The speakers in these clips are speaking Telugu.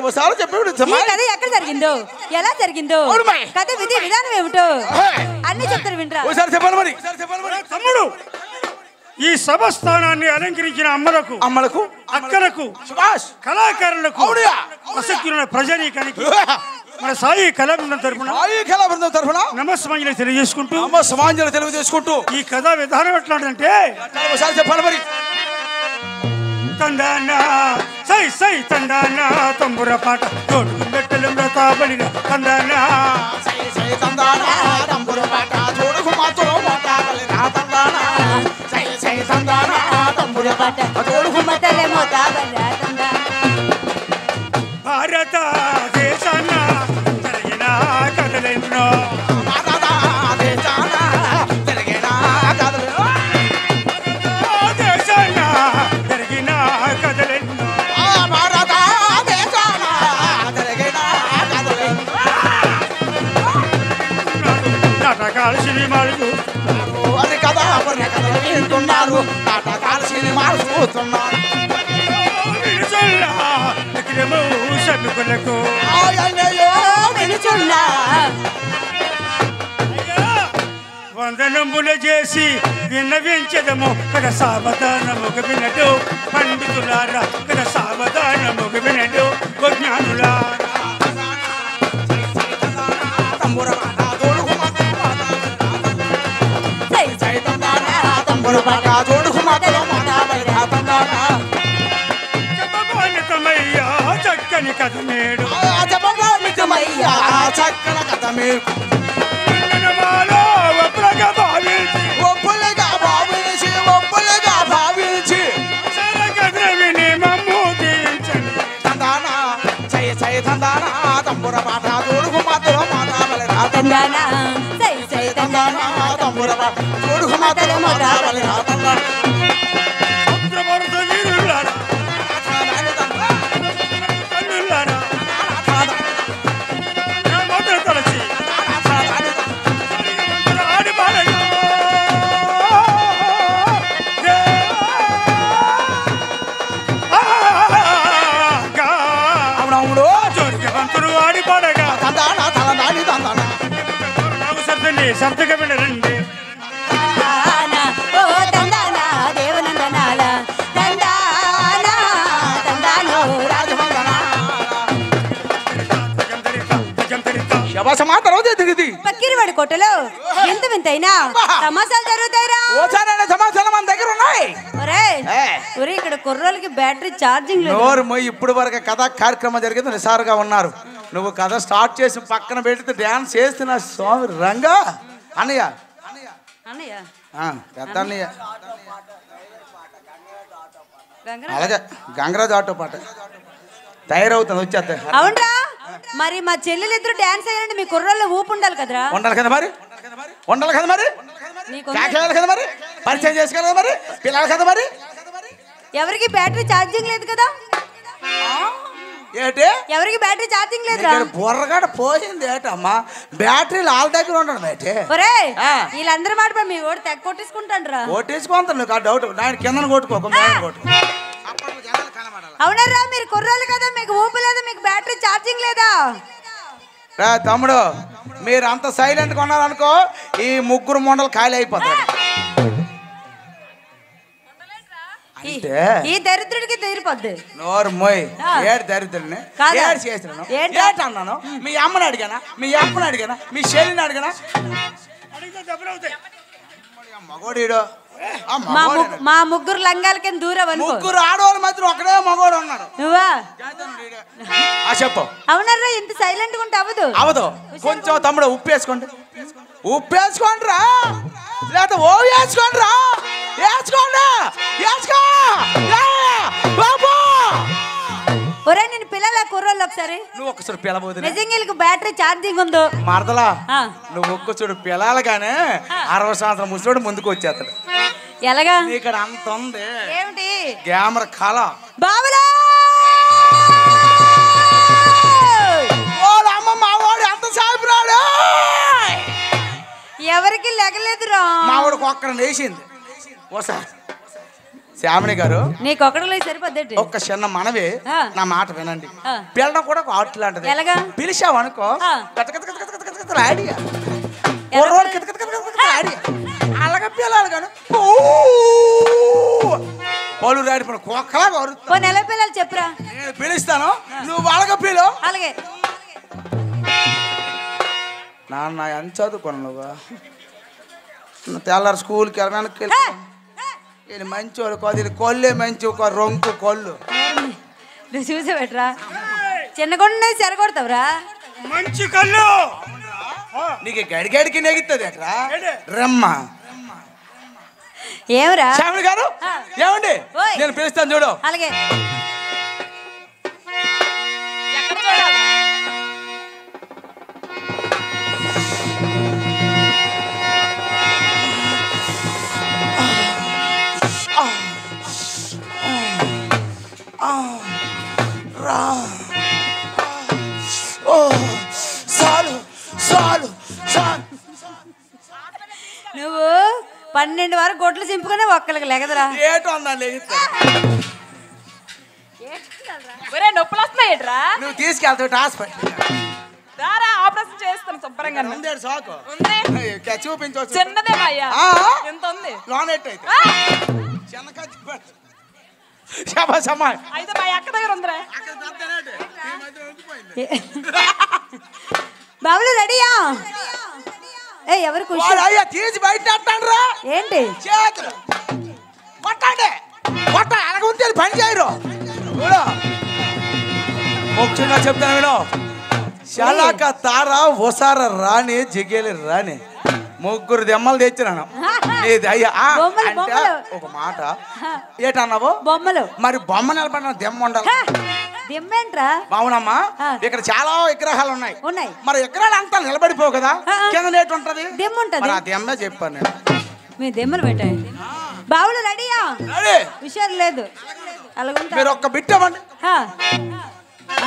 ఒకసారి చెప్పి ఈ కథ ఎక్కడ జరిగిందో ఎలా జరిగిందో అవును మరి. కథ విధి విధానం ఏమిటో హే. అన్ని చెప్తారు వినరా ఒకసారి చెప్పాలి మరి తమ్ముడు ఈ సభ స్థానాన్ని అలంకరించిన అమ్మలకు అమ్మలకు అక్కలకు సుభాష్ కళాకారులకు అవునయ్యా. ఆసక్తున్న ప్రజానీకానికి మన సాయి కళాబృందం తరపున సాయి కళా బృందం తరఫున నమస్సమాంజలి తెలియజేసుకుంటూ అమ్మ సమాంజలు తెలుగు చేసుకుంటూ ఈ కథా విధానం ఎట్లాంటిదంటే ఒకసారి చెప్పాలి మరి తందానా సై సై తందానా తంబుర పాట తోడుకు మెట్టలు తాబడిన తందానా మతలేమో తాబలా తందా. భారత దేశాన జరిగిన కథలెన్నో దేశాన జరిగిన కథలెన్నో నాటకాలు సినిమాలు సినిమాలు చూస్తున్నారు విడుదల విక్రము సభికులకు వినుచున్నా వందనములు చేసి విన్నవించదము కథ సావధానముగ వినడు పండితులారా కథ సావధానముగ వినడు జ్ఞానులారా సై సై చెప్పబాలితమయ్యా చక్కని కథ నేడు చక్కన కథ మీకు వందనమాలో ఒప్పులుగా భావించి ఒప్పులుగా భావించి ఒప్పులుగా భావించి సర కథ విని మమ్ము దీవించండి తందాన చయ చయ తందాన తంబుర పాట తోడుకు మాత్రం మాతాబలి తందానా సై సై తందానా తంబుర పాట తోడుకు మాత్రం మాతాబలి భద్రభరత వీరులారా తల్లులారా నా మొదలు తలచి ఆడి పాడగా అవునవుడు జోరికి పంతులు ఆడి పాడగా తందాన తలదాని తందాన నాకు సర్దండి సర్దగా వెళ్ళరండి తందానా ఓ తందానా దేవనందనాల తందానా తందానో రాజమందన జంతరిక జంతరిక శబాస మాత్రం దిగిది పక్కిరివాడి కోటలో ఎంత వింతైనా తమాసాలు జరుగుతాయిరా ఓసారైన సమాచారం మన దగ్గర ఉన్నాయి ఒరే ఏ. ఒరే ఇక్కడ కుర్రోళ్ళకి బ్యాటరీ ఛార్జింగ్ లేదు నోరు మొయ్యి ఇప్పుడు వరకు కథా కార్యక్రమం జరిగింది నిసారుగా ఉన్నారు నువ్వు కథ స్టార్ట్ చేసి పక్కన పెడితే డ్యాన్స్ చేస్తున్న స్వామి రంగా అన్నయ్య అన్నయ్య ఆ, పెద్ద అన్నయ్య గంగరా అలాగే గంగరాజు ఆటో పాట తయారవుతుంది వచ్చేస్తే అవునరా మరి మా చెల్లెలు ఇద్దరు డాన్స్ అయ్యారంటే మీ కుర్రోళ్ళు ఊపు ఉండాలి కదరా ఉండాలి కదా మరి ఉండాలి కదా మరి నీకు కాకేయాలి కదా మరి పరిచయం చేసుకోవాలి కదా మరి పిల్లలు కదా మరి ఎవరికి బ్యాటరీ ఛార్జింగ్ లేదు కదా ఏంటి ఎవరికి బ్యాటరీ ఛార్జింగ్ లేదురా ఇక్కడ బుర్రగడ పోయింది ఏటమ్మా బ్యాటరీలు వాళ్ళ దగ్గర ఉండడం ఏంటి ఒరే ఆ. వీళ్ళందరి మాట పై మీ ఓడి తెగ కొట్టేసుకుంటాను రా కొట్టేసుకుంటాను నీకు ఆ డౌట్ ఆయన కిందన కొట్టుకో మీద కొట్టుకో అవునరా మీరు కుర్రోళ్ళు కదా మీకు ఊపు లేదు మీకు బ్యాటరీ ఛార్జింగ్ లేదా రా తమ్ముడు మీరు అంత సైలెంట్గా ఉన్నారనుకో ఈ ముగ్గురు మొండలు ఖాళీ అయిపోతారు ఈ- అంటే? ఈ దరిద్రుడికి తీరిపోద్ది నోరు మోయ్ ఆ. ఏడు దరిద్రుని కాదా? ఏడు చేసినాను ఏంటి? ఏట అన్నాను మీ అమ్మని అడిగానా మీ అప్పని అడిగానా మీ చెల్లిని అడిగానా అడిగితే దెబ్బలవుతాయి మగోడీడు ఆ మా మగోడు ము- మా ముగ్గురు లంగాల కింద దూరం అనుకో ముగ్గురు ఆడవాళ్ళ మధ్య ఒకడే మగోడు ఉన్నాడు నువ్వా ఆ చెప్పు అవునరా ఇంత సైలెంట్ గా ఉంటే అవ్వదు అవదు కొంచెం తమ్ముడు ఉప్పు వేసుకోండి ఉప్పు వేసుకోండి రా లేకపోతే ఓ వేసుకోండి రా వేసుకోండి వేసుకో ఏ! బాబు ఒరే నేను పిల్లల కుర్రోళ్ళు ఒకసారి నువ్వు ఒకసారి పిలబోదు నిజంగా వీళ్ళకి బ్యాటరీ ఛార్జింగ్ ఉందో మరదలా ఆ. నువ్వు ఒక్క చూడు పిలాలగానే అరవై సంవత్సరం ముసలోడు ముందుకు వచ్చేస్తాడు ఎలాగా ఇక్కడ అంత ఉంది ఏమిటి గ్యామర కళ బాబులా ఓడు అమ్మ మా వాడు ఎంత సాయిపురాడు ఎవరికి లెగలేదురా మా వాడికి ఒక్కడ వేసింది ఓసారి శ్యామిని గారు నీకు ఒకటిలో సరిపోద్దేటి ఒక్క చిన్న మనవి ఆ. నా మాట వినండి ఆ. పిల్లడం కూడా ఒక ఆర్ట్ లాంటిది ఎలాగా? పిలిచావు అనుకో ఆ. గత గత గత గత గత గత ఆడియా కుర్రోడు గత గత గత గత గత ఆడియా అలాగ పిల్లలు గాను పలు రాడి పడు కుక్కలాగా అరుస్తా పో నెల పిల్లలు చెప్పురా నేను పిలుస్తాను నువ్వు వాళ్ళగా పిలు అలాగే నాన్న ఎంత చదువుకోను నువ్వు నువ్వు తెల్లారి స్కూల్కి వెళ్ళడానికి హే! ఇది మంచి వాళ్ళు కాదు ఇది కొల్లే మంచి ఒక రొంకు కొల్లు నువ్వు చూసే పెట్టరా చిన్న కొండ చెరగొడతావురా మంచి కళ్ళు ఆ, నీకు గడిగడికి నెగుతుంది ఎట్రా రమ్మ ఏమరా శ్యామిని గారు ఆ. ఏమండి ఓయ్. నేను పిలుస్తాను చూడు అలాగే ఎక్కడ చూడాలి రా ఓ చాలు చాలు చాలు నువ్వు పన్నెండు వరకు గొడ్లు చింపుకొని ఒక్కరికి లెగదరా ఏటో ఉందా లెగుతా ఒరే నొప్పులు వస్తున్నాయిట్రా నువ్వు తీసుకెళ్తావు హాస్పిటల్ దారా ఆపరేషన్ చేస్తాను శుభ్రంగా ముందేడు సాకు ఉంది చూపించవచ్చు చిన్నదే అయ్యా ఆ? ఎంత ఉంది లోన్ ఎట్ అయితే ఆ! చిన్న కత్తి పట్టు. శబాష్ అమ్మాయి అయితే మా అక్క దగ్గర ఉందిరా అక్కడ పెద్దనేటి. ఈ మధ్య ఉండిపోయింది. బాబులు రెడీయా ఏ ఎవరు ఖుషి వాడు అయ్యా తీసి బయట అంటాడురా ఏంటి చేతులు కొట్టండి కొట్ట అలాగ ఉంటే పని చేయరు చూడు ముఖ్యంగా చెప్తాను విను శలాక తార ఒసార రాని జిగేలి రాని ముగ్గురు దెమ్మలు తెచ్చినాను నీది అయ్యా ఆ, బొమ్మలు, అంటే బొమ్మలు. ఒక మాట ఏటన్నావు బొమ్మలు మరి బొమ్మ నిలబడిన దెమ్మ ఉండాలి హ! దిమ్మేంట్రా అవునమ్మా ఆ. ఇక్కడ చాలా విగ్రహాలు ఉన్నాయి ఉన్నాయి మరి విగ్రహాలు అంతా నిలబడిపోవు కదా ఆ, ఆ. కింద నేటి ఉంటది దిమ్మ ఉంటది మరి ఆ దెమ్మే చెప్పాను నేను మీ దిమ్మలు పెట్టాయి బావులు రెడీయా రెడీ? హుషారు లేదు అలాగుంటా మీరు ఒక్క బిట్టమండి హ. ఆ?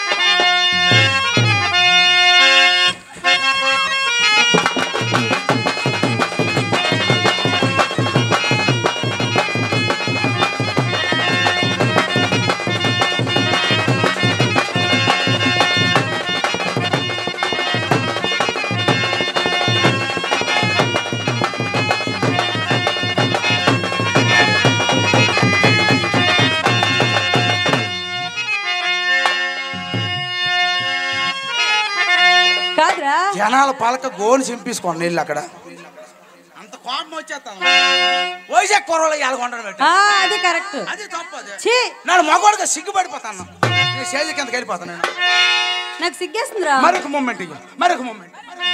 కాదురా జనాల పలక గోని చింపేసుకోండి నీళ్ళు అక్కడ అంత కోపం వచ్చేస్తాను వైజాగ్ కూరలో ఎలాగొండడం పెట్టి ఆ, అది కరెక్ట్ అది తప్పు అది ఛీ నేను మగవాడిగా సిగ్గుపడిపోతాను నేను స్టేజ్ కిందకి వెళ్ళిపోతాను నేను నాకు సిగ్గేస్తుందిరా మరొక మూమెంట్ ఇక మరొక మూమెంట్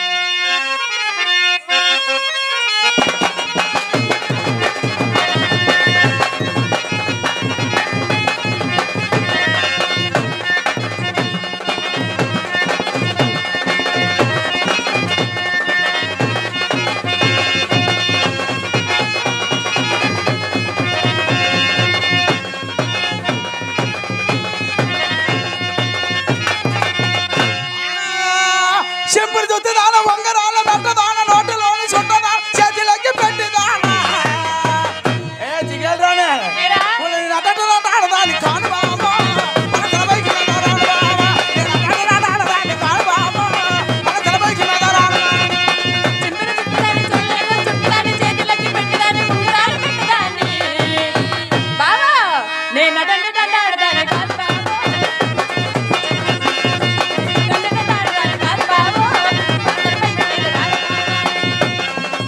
చెంపుడు చూస్తే దాన వంగరాల నట్ట దాన నోటలోని చుట్టదా చేతిలోకి పెట్టి దాన ఏ జిగేల్ రానే ఏరా? నటట నట ఆడదాని కాను బాబా మన తలపైకి నడరాడు బాబా నేను నటట నట ఆడదాని కాను బాబా మన తలపైకి నడరాడు చింపిన చుట్టుదాన్ని చూడలేను చుట్టుదాన్ని చేతులకి పెట్టిదాన్ని ఉంగరాలు పెట్టిదాన్ని బావా నేను నటండి దండాడదాన్ని కాదు బావో దండ దండాడదాన్ని కాదు బావో అందరిపైకి నేను రాను బావా.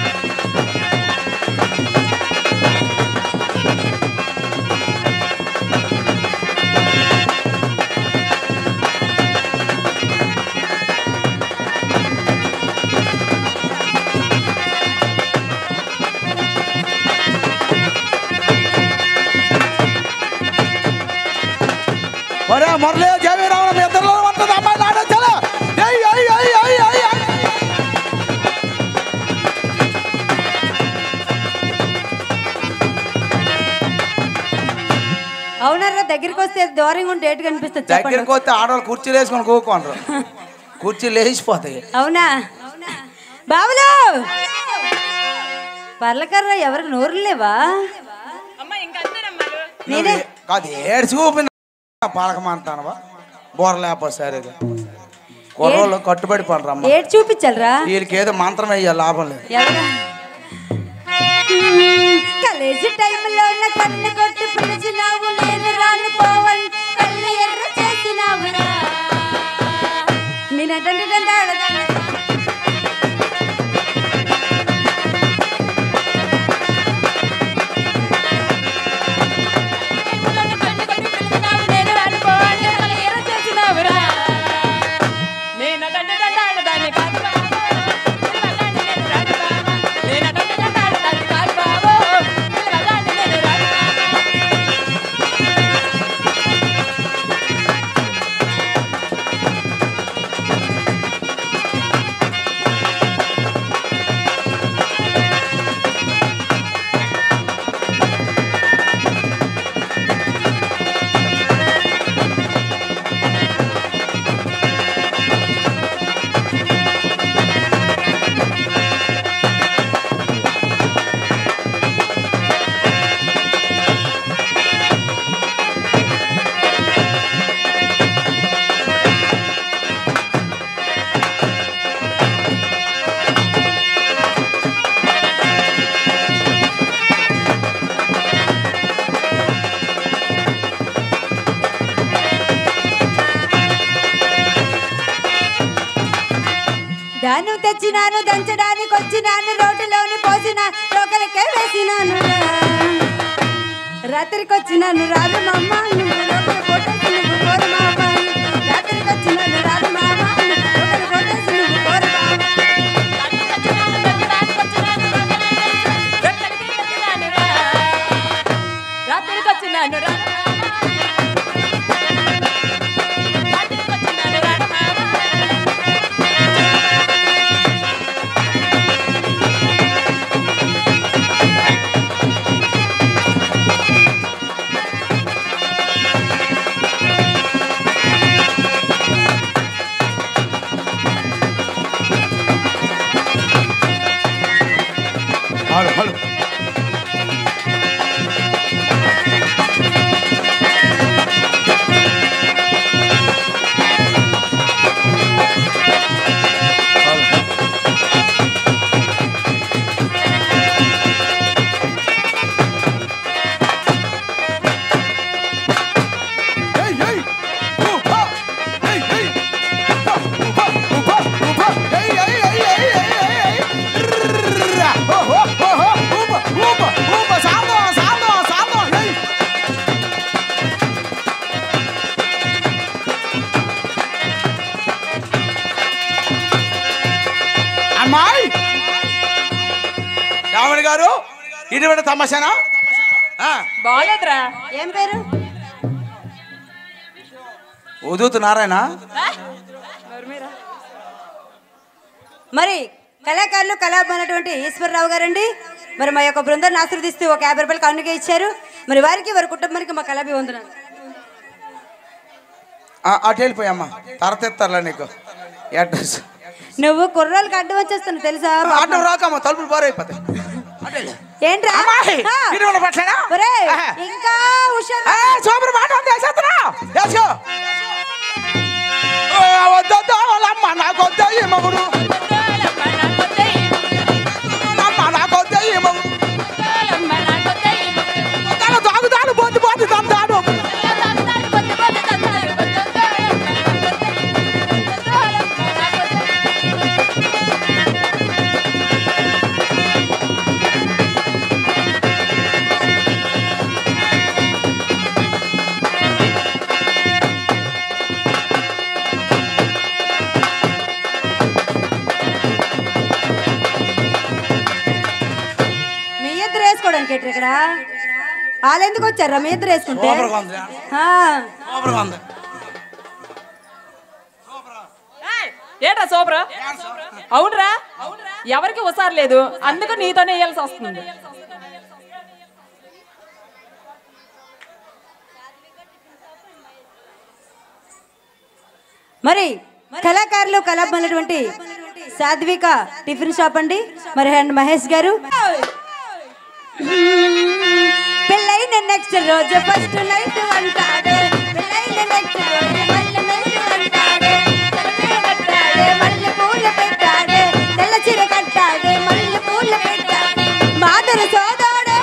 ఒరే మురళి జయవీరావు మీ ఇద్దరిలో ఉంటుంది అమ్మాయి నాడే చలో ఏయ్ ఏయ్ ఏయ్ ఏయ్ ఏయ్ ఏయ్ అవునరా దగ్గరికి వస్తే దూరంగా ఉంటే ఏటు కనిపిస్తుంది చెప్పండి దగ్గరికి వస్తే ఆడవాళ్ళు కుర్చీలు వేసుకొని కూకోండ్రు కుర్చీలు లేచిపోతాయి అవునా బాబులు పర్లకర్ర ఎవరికి నోరు లేవా అమ్మ నేనే కాదు ఏడు చూపింది పలకమంటానవా బోర లేపో సరే కుర్రోళ్ళు కట్టుబడి పడరమ్మ ఏడు చూపించాలరా వీళ్ళకి ఏదో మంత్రం వేయాలి లాభం లేదు ఎవరా కాలేజీ టైంలో ఉన్న కన్ను కొట్టి పిలిచినావు నేను రాను పోవని కళ్ళు ఎర్ర చేసినావురా నేను అటంటే నేను రానుకోవాలి అలా ఏదో చేసినావురా నేను అటంటే దండాడదాన్ని కాదు బాబు పిల్లగాడిని నేను రాను బాబు నేను అటంటే దండాడదాన్ని కాదు బాబు పిల్లగాడిని నేను రాను బాబు దాన్ని తెచ్చినాను దంచడానికి వచ్చినాను రోడ్డులోని పోసిన లోకలకే వేసినాను రాత్రికి వచ్చినాను రాదు మామ నువ్వు లోపల కొట్టేసి నువ్వు కోరు మామ రాత్రికి వచ్చినాను రాదు మామ నువ్వు లోపల కొట్టేసి నువ్వు కోరు మామ రాత్రికి వచ్చినాను రా రాత్రికి వచ్చినాను రా hello hello Hey, hey! Upa! Hey, hey! Upa, upa, upa, upa! Hey, hey, hey, hey, hey, hey, hey! Rrrra! Oh, oh, oh, oh! Upa, upa, upa! Saldo, saldo, saldo! Hey! అమ్మాయి రావణి గారు ఇటువంటి తమాషానా ఆ, బాగాలేదురా ఏం పేరు ఉదూతు నారాయణ మరి కళాకారులు కళాభమైనటువంటి ఈశ్వరరావు గారండి మరి మా యొక్క బృందాన్ని ఆశీర్వదిస్తూ ఒక యాభై రూపాయలు కౌన్గా ఇచ్చారు మరి వారికి వారి కుటుంబానికి మా కళాభి వందనాలు ఆ, అటు వెళ్ళిపోయమ్మా తర్వాత ఎత్తారులే నీకు అడ్రస్ నువ్వు కుర్రోళ్ళకి అడ్డం వచ్చేస్తాను తెలుసా అడ్డం రాకమ్మా తలుపులు బారైపోతాయి అటు వెళ్ళు. ఏంట్రా అమ్మాయి, ఆ. ఇటువంటి పట్లేనా? ఒరేయ్, ఆహా. ఇంకా హుషారు ఏ, సూపర్ మాట ఉంది, వేసేస్తున్నా. వేసుకో. ఓ, వద్దొద్దు, వాళ్ళమ్మ నాకొద్దు ఈ మగుడు. అమ్మ నాకొద్దు ఈ మగుడు. తను తాగుతాడు, బొద్దు బొద్దు తంతాడు. మీ ఇద్దరు వేసుకోవడానికి ఏంటి ఇక్కడ వాళ్ళు ఎందుకు వచ్చారా మీ ఇద్దరు వేసుకుంటే సూపర్గా ఉంది. ఆ, సూపర్గా ఉంది. ఏటా సూపర్ అవునరా ఎవరికి హుసారు లేదు అందుకు నీతోనే వేయాల్సి వస్తుంది మరి కళాకారులు కళాభమైనటువంటి సాధ్విక టిఫిన్ షాప్ అండి మరి అండ్ మహేష్ గారు పెళ్ళై నిన్న నెక్స్ట్ రోజు ఫస్ట్ నైట్ అంటాడే పెళ్ళైన నెక్స్ట్ రోజు మళ్ళీ నైట్ అంటాడే తెల్ల చీర కట్టాడే మళ్ళీ పూలు పెట్టాడే తెల్ల చీర కట్టాడే మళ్ళీ పూలు పెట్టాడే మాదర సోదోడు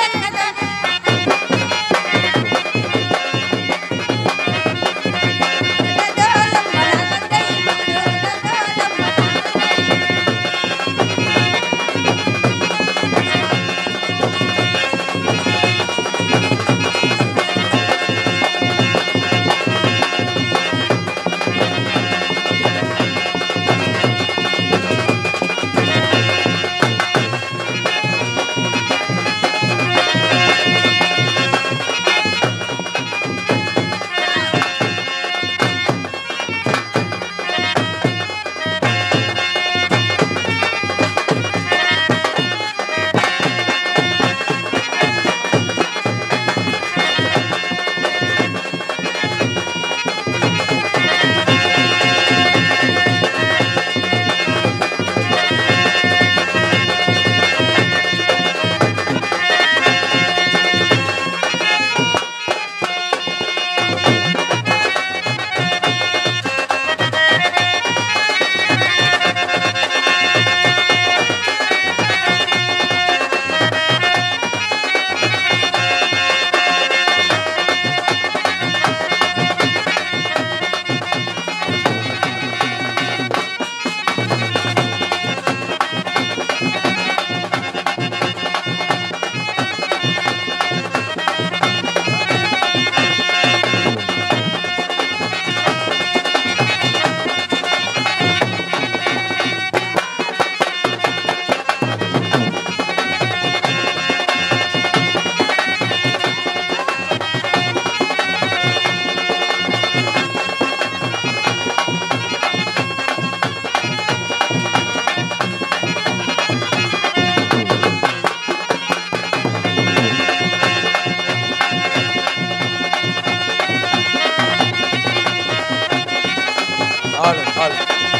చాలు చాలు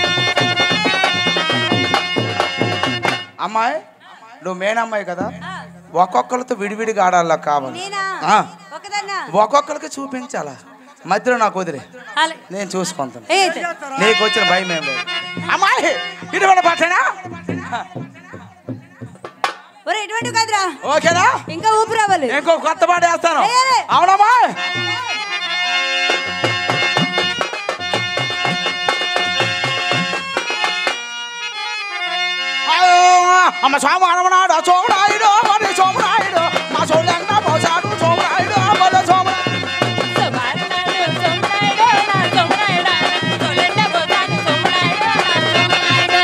అమ్మాయి నువ్వు మేనమ్మాయి కదా ఒక్కొక్కరితో విడివిడిగా ఆడాలా కావాలి నేనా ఆ, ఒకదన్నా ఒక్కొక్కరికి చూపించాలా మధ్యలో నాకు వదిలే అలాగే. నేను చూసుకుంటాను ఏ అయితే. నీకు వచ్చిన భయం ఏం లేదు అమ్మాయి ఇటువంటి పాటేనా ఒరే ఎటువంటి కాదురా ఓకేనా ఇంకా ఊపి రావాలి ఇంకో కొత్త పాట వేస్తాను వేయాలి. అవునమ్మా అమ్మ సోమవారం సోమరాయుడు మరి సోమరాయుడు మా సోళ్ళన్న పోసాడు సోమరాయుడు మరి సోమరాయుడు సోమనాయుడు సోమనాయుడు నా సోమనాయుడు సోలెండ పోతాను సోమనాయుడు నా సోమనాయుడు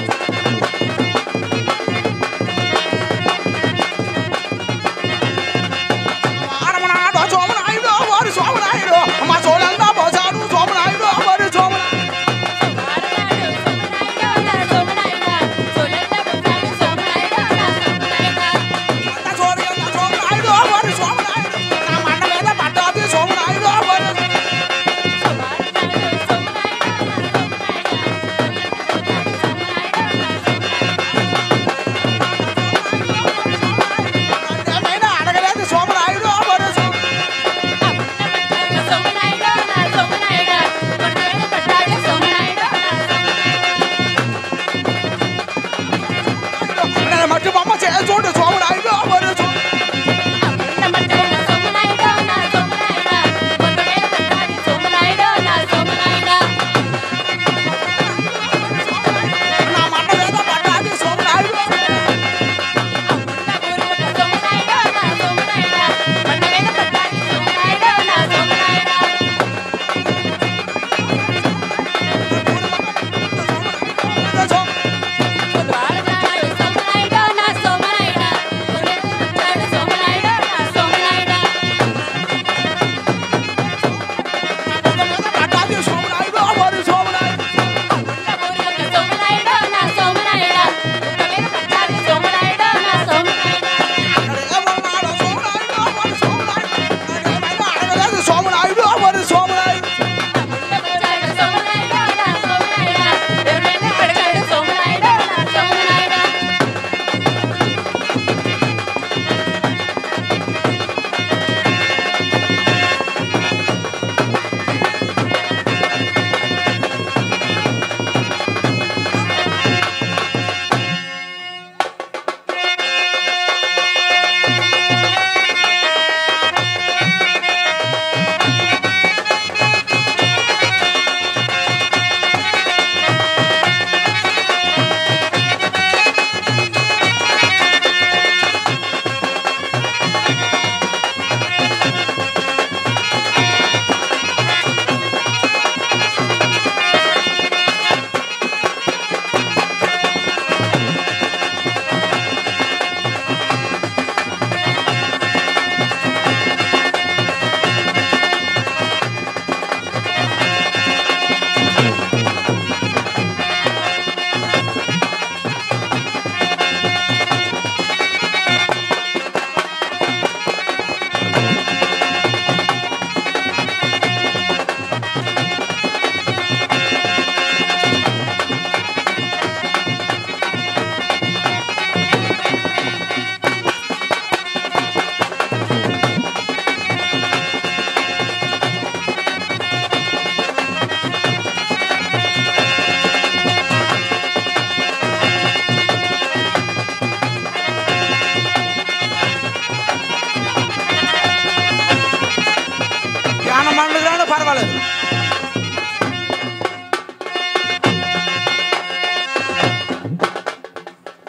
ఆడమనాడు సోమరాయుడు మరి సోమరాయుడు మా సోళ్ళన్న పోసాడు సోమరాయుడు మరి సోమరాయుడు సోమనాయుడు సోమనాయుడు నా సోమనాయుడు సోలెండ పోతాను సోమనాయుడు నా సోమనాయుడు సోడి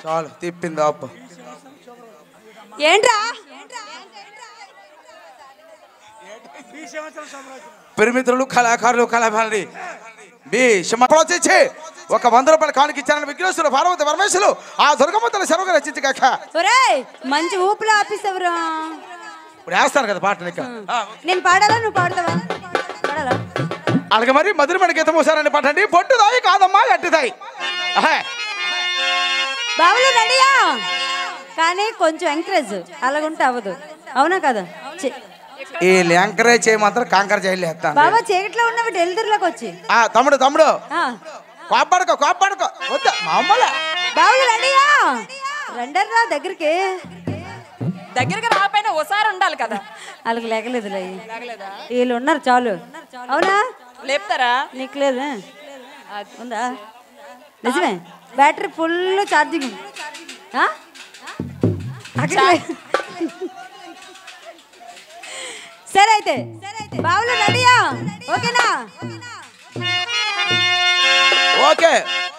చాలు తిప్పింది అప్పు ఏంట్రా ఈ సంవత్సరం సామ్రాజ్యం పరిమితులు కళాకారులు కళాభాని బి క్షమపణ వచ్చేసి ఒక వంద రూపాయల కానుక ఇచ్చారని విఘ్నేశ్వరుడు పార్వతి పరమేశ్వరులు ఆ దుర్గమ్మ తన శరవగా రచించగాక ఒరేయ్ మంచి ఊపులో ఆపిస్తావురా ఇప్పుడు వేస్తాను కదా పాట నీకు ఆ, నేను పాడాలా నువ్వు పాడతావా పాడాలా అలాగే మరి మధురమైన గీతం ఒకసారి పాట అండి పొట్టుదాయి కాదమ్మా గట్టిదాయి ఆహా. బాబులు రెడీయా కానీ కొంచెం ఎంకరేజ్ అలాగుంటే అవ్వదు అవునా కదా చి- ఈ ఎంకరేజ్ చేయమంటారు కాంకర్ చేయలేస్తాను బాబా చీకట్లో ఉన్నవి ఎల్దుర్లోకి వచ్చి ఆ తమ్ముడు తమ్ముడు ఆ, కోపడుకో కోపడుకో వద్దా మా అమ్మలే బాబులు రెడీయా రండర్రా దగ్గరికి దగ్గరికి రాకపోయినా ఓసారి ఉండాలి కదా వాళ్ళకి లేకలేదులే లాగలేదా వీళ్ళు ఉన్నారు చాలు అవునా లేపుతారా నీకు లేదు ఉందా నిజమే బ్యాటరీ ఫుల్ ఛార్జింగ్ ఆ? అక్కడ లే- సరే అయితే బావులు రెడీయా ఓకేనా ఓకే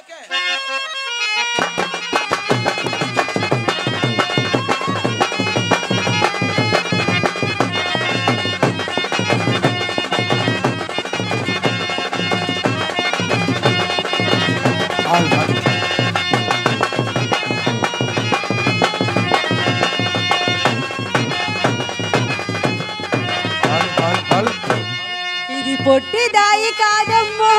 ఇది పొట్టి దాయి కాదమ్మో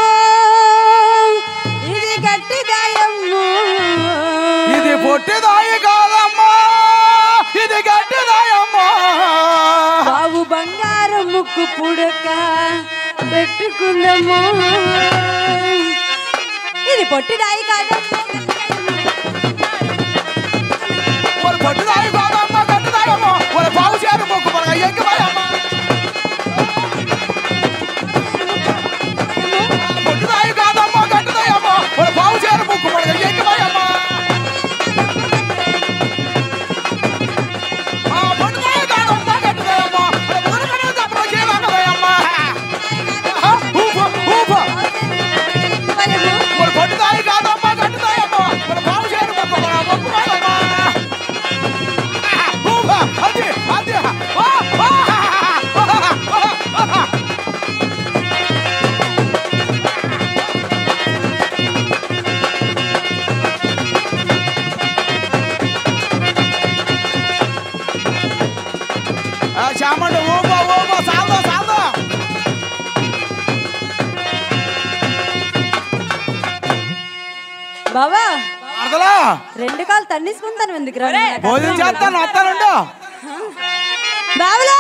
ఇది గట్టి దాయమ్మో ఇది పొట్టిదాయి కాదమ్మా ఇది గట్టిదాయమ్మా బాబు బంగారం ముక్కు పుడక పెట్టుకుందమ్మో ఇది పొట్టిదాయి కాదమ్మో ஒரு பொட்டுதாய் பாதம்மா கட்டுதாயம்மா ஒரு பாவு சேரு போக்கு பாருங்க எங்க பாயம்மா பொட்டுதாய் காதம்மா கட்டுதாயம்மா ஒரு பாவு சேரு போக்கு பாருங்க எங்க பாயம்மா ஆ பொட்டுதாய் காதம்மா கட்டுதாயம்மா ஒரு கணு தப்பு கேவாங்கதாயம்மா ஊபா ஊபா ஒரு பொட்டுதாய் காதம்மா கட்டுதாயம்மா ஒரு பாவு சேரு போக்கு பாருங்க போக்கு பாயம்மா Uva! Hadi! Hadi! Ah! Ah! శ్యామండి ఊపో ఊపో సాల్దో సాల్దో బాబా అర్థలా రెండు కాళ్ళు తన్నేసుకుంటాను ఎందుకు రా భోజనం చేస్తాను వస్తానుండు బాబులో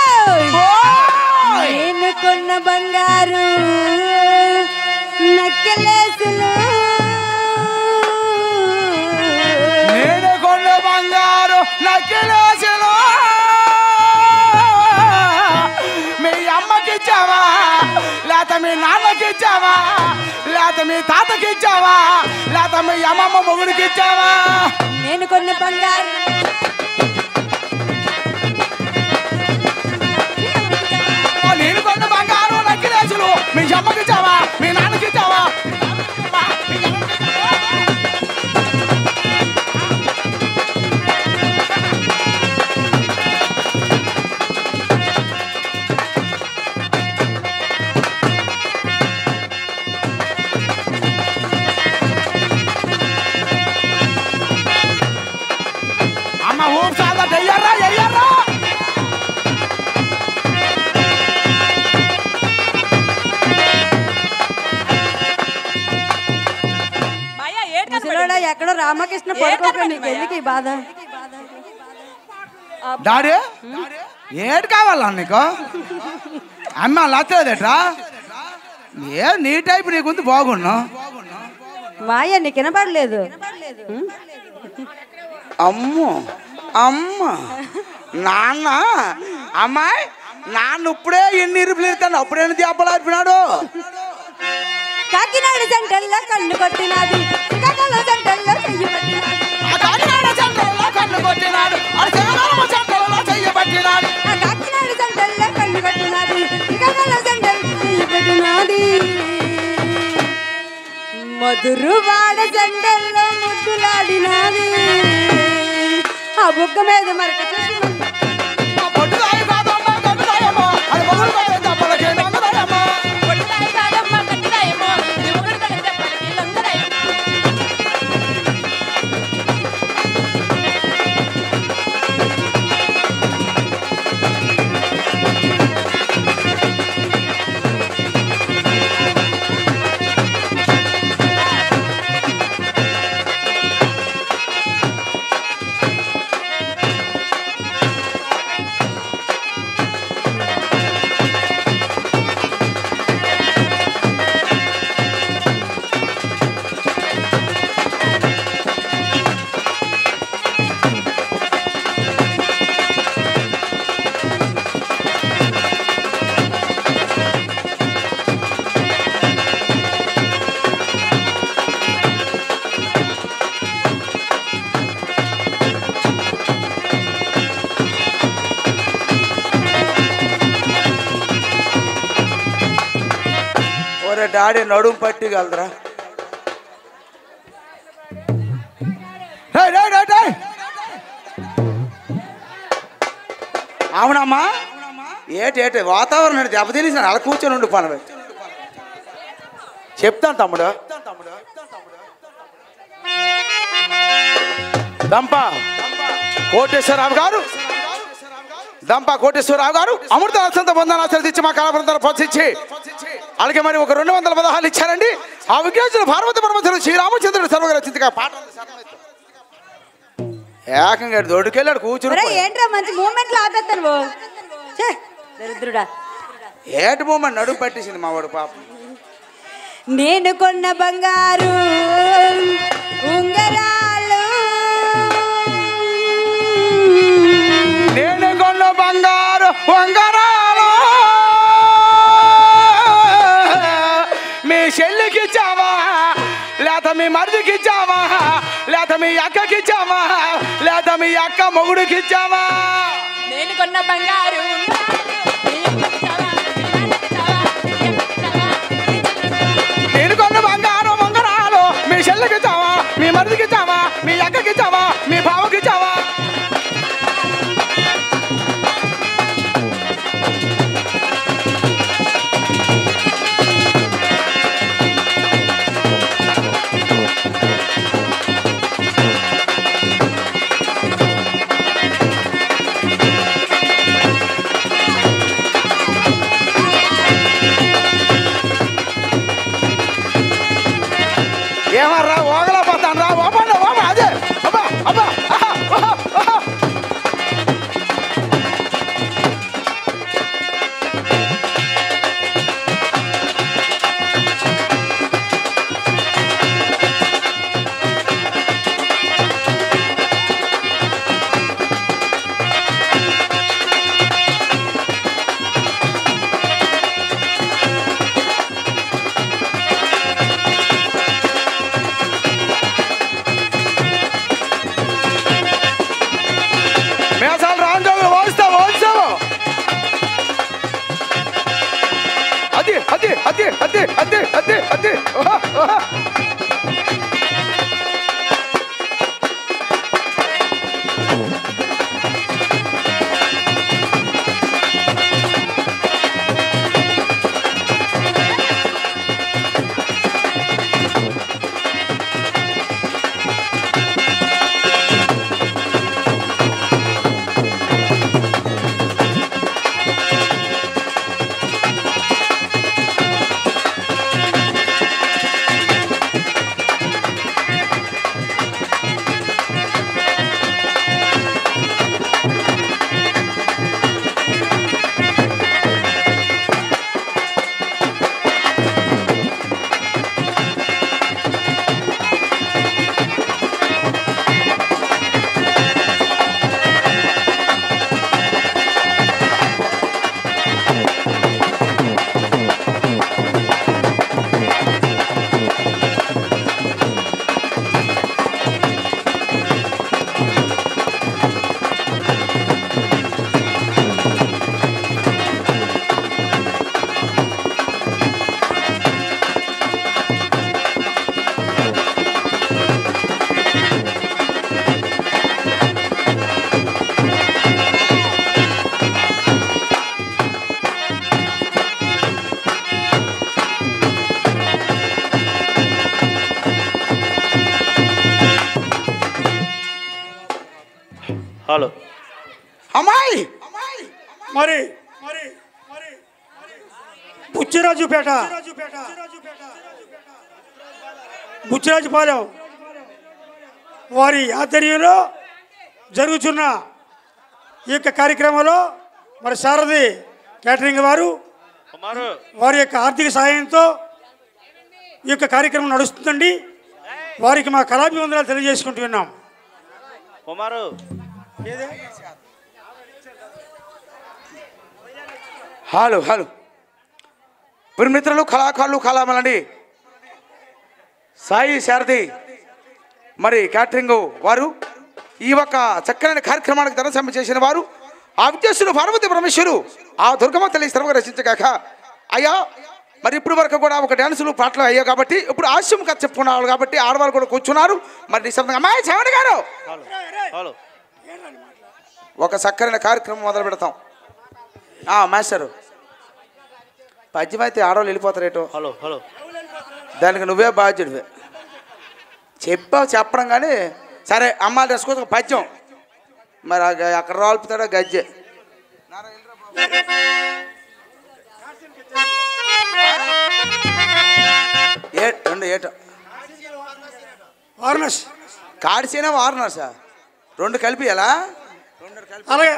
ఓయ్! నేను కొన్న బంగారు నక్కెలేసులు నేను కొన్న బంగారు నక్కిలేసిన మీ అమ్మకి ఇచ్చావా లేక మీ నాన్నకి ఇచ్చావా లేక మీ తాతకి ఇచ్చావా లేక మీ అమ్మమ్మ మొగుడికి ఇచ్చావా నేను కొన్న బంగారు నేను కొన్న బంగారు నక్కిలేసులు మీ అమ్మకి ఇచ్చావా మీ నాన్నకి ఇచ్చావా మీ అమ్మకి ఇచ్చావా? అమ్మ ఊపు చాలా ఎయ్యర్రా ఎయ్యర్రా మాయా ఏడు ముసలోడా ఎక్కడో రామకృష్ణ పడుకోక నీకు ఎందుకు ఈ బాధ డాడీ ఏడు కావాలా నీకు అమ్మ లచ్చలేదేట్రా ఏ నీ టైప్ నీకుంది బాగున్నా మాయ నీకు వినపడలేదు ఉం? అమ్మో అమ్మ నాన్న అమ్మాయి నాన్న ఇప్పుడే ఎన్ని ఇరుపులు ఇస్తాను అప్పుడే దెబ్బలు ఆడిపినాడు కాకినాడ సెంటర్లో కన్ను కొట్టినది శ్రీకాకుళం సెంటర్లో చెయ్యి పట్టినది ఆ కాకినాడ సెంటర్లో కన్ను కొట్టినాడు ఆ శివరామ సెంటర్లో చెయ్యబట్టినాడు ఆ కాకినాడ సెంటర్లో కన్ను కొట్టినది శ్రీకాకుళం సెంటర్ చెయ్యి పెట్టినది మధురువాడ సెంటర్లో ముద్దు ముద్దులాడినాది ఆ బుగ్గ మీద మరక చూసి పొట్టుదాయి కాదమ్మా కట్టుదాయమ్మ అది మొగుడు కట్టే తప్పలకే నంగదాయమ్మ కొట్టుదాయి కాదమ్మా కట్టుదాయమ్మో నీ మొగుడు కడితే చెప్పడానికి లొంగదాయమ్మో ఒరే డాడీ నడుం పట్టిగలరా అవునమ్మా ఏటి ఏటి వాతావరణం దెబ్బతినేసిన అలా కూర్చొని ఉండు పని చెప్తాను తమ్ముడు దంప కోటేశ్వరరావు గారు దంప కోటేశ్వరరావు గారు అమృత అత్యంత పొందనాశలు ఇచ్చి మా కళాబృందాలు ప్రోత్సహించి అలాగే మరి ఒక రెండు వందల పదహాలు ఇచ్చారండి ఆ విజ్ఞాసులు పార్వతి పరమేశ్వరుడు శ్రీరామచంద్రుడు సర్వగా రచించగా పాట ఏకంగా దొడ్డుకెళ్ళాడు కూర్చుని ఒరేయ్, ఏంట్రా మంచి మూమెంట్ లో ఆపేస్తాను నువ్వు ఛే, దరిద్రుడా ఏటి బొమ్మ నడుము పట్టేసింది మా వాడు పాపం నేను కొన్న బంగారు ఉంగరాలు నేను కొన్న బంగారు వంగరాలు మీ చెల్లికి ఇచ్చావా లేత మీ మరిదికి ఇచ్చావా లేత మీ అక్కకి ఇచ్చావా లేత మీ అక్క మొగుడికి ఇచ్చావా నేను కొన్న బంగారు నీ అక్కకి చావా, నీ నాన్నకి చావా, నీ అక్కకి చావా, నీ చెల్లికి నేను కొన్న బంగారు వంగరాలు మీ చెల్లికి ఇచ్చావా మీ మరిదికి ఇచ్చావా మీ అక్కకి ఇచ్చావా మీ బావకి ఇచ్చావా ఏమర్రా ఓగలా పోతాను రా ఓపండి ఓప అదే అబ్బా అబ్బా ఆహా, ఆహా, ఆహా. హలో అమ్మాయి మరి మరి మరి బుచ్చిరాజుపేట బుచ్చిరాజుపాలెం వారి ఆధ్వర్యంలో జరుగుతున్న ఈ యొక్క కార్యక్రమంలో మరి సారథి కేటరింగ్ వారు కుమారు వారి యొక్క ఆర్థిక సహాయంతో ఈ యొక్క కార్యక్రమం నడుస్తుందండి వారికి మా కళాభివందనాలు తెలియజేసుకుంటున్నాం కుమారు హలో హలో మీరు మిత్రులు కళాకారులు కళామలండి సాయి శారది మరి క్యాటరింగ్ వారు ఈ యొక్క చక్కని కార్యక్రమానికి ధనసమ్మ చేసిన వారు ఆ విద్యాసులు పార్వతి పరమేశ్వరు ఆ దుర్గమ్మ తల్లి శ్రమగా రచించగాక అయ్యా మరి ఇప్పుడు వరకు కూడా ఒక డ్యాన్సులు పాటలు అయ్యాయి కాబట్టి ఇప్పుడు ఆశ్యం కథ చెప్పుకున్నారు కాబట్టి ఆడవాళ్ళు కూడా కూర్చున్నారు మరి నిశ్శబ్దంగా అమ్మాయి చవడి గారు హలో హలో ఒక చక్కని కార్యక్రమం మొదలు పెడతాం ఆ, మాస్టరు పద్యం అయితే ఆడవాళ్ళు వెళ్ళిపోతారేటో హలో హలో దానికి నువ్వే బాధ్యుడివే చెప్పావు చెప్పడం కానీ సరే అమ్మాయి డ్రెస్ కోసం పద్యం మరి ఆ గ- అక్కడ రాల్పుతాడా గజ్జె ఏ రెండు ఏట వారణాసి కాడిసేనా వారనా సార్ రెండు కలిపి ఎలా అలాగే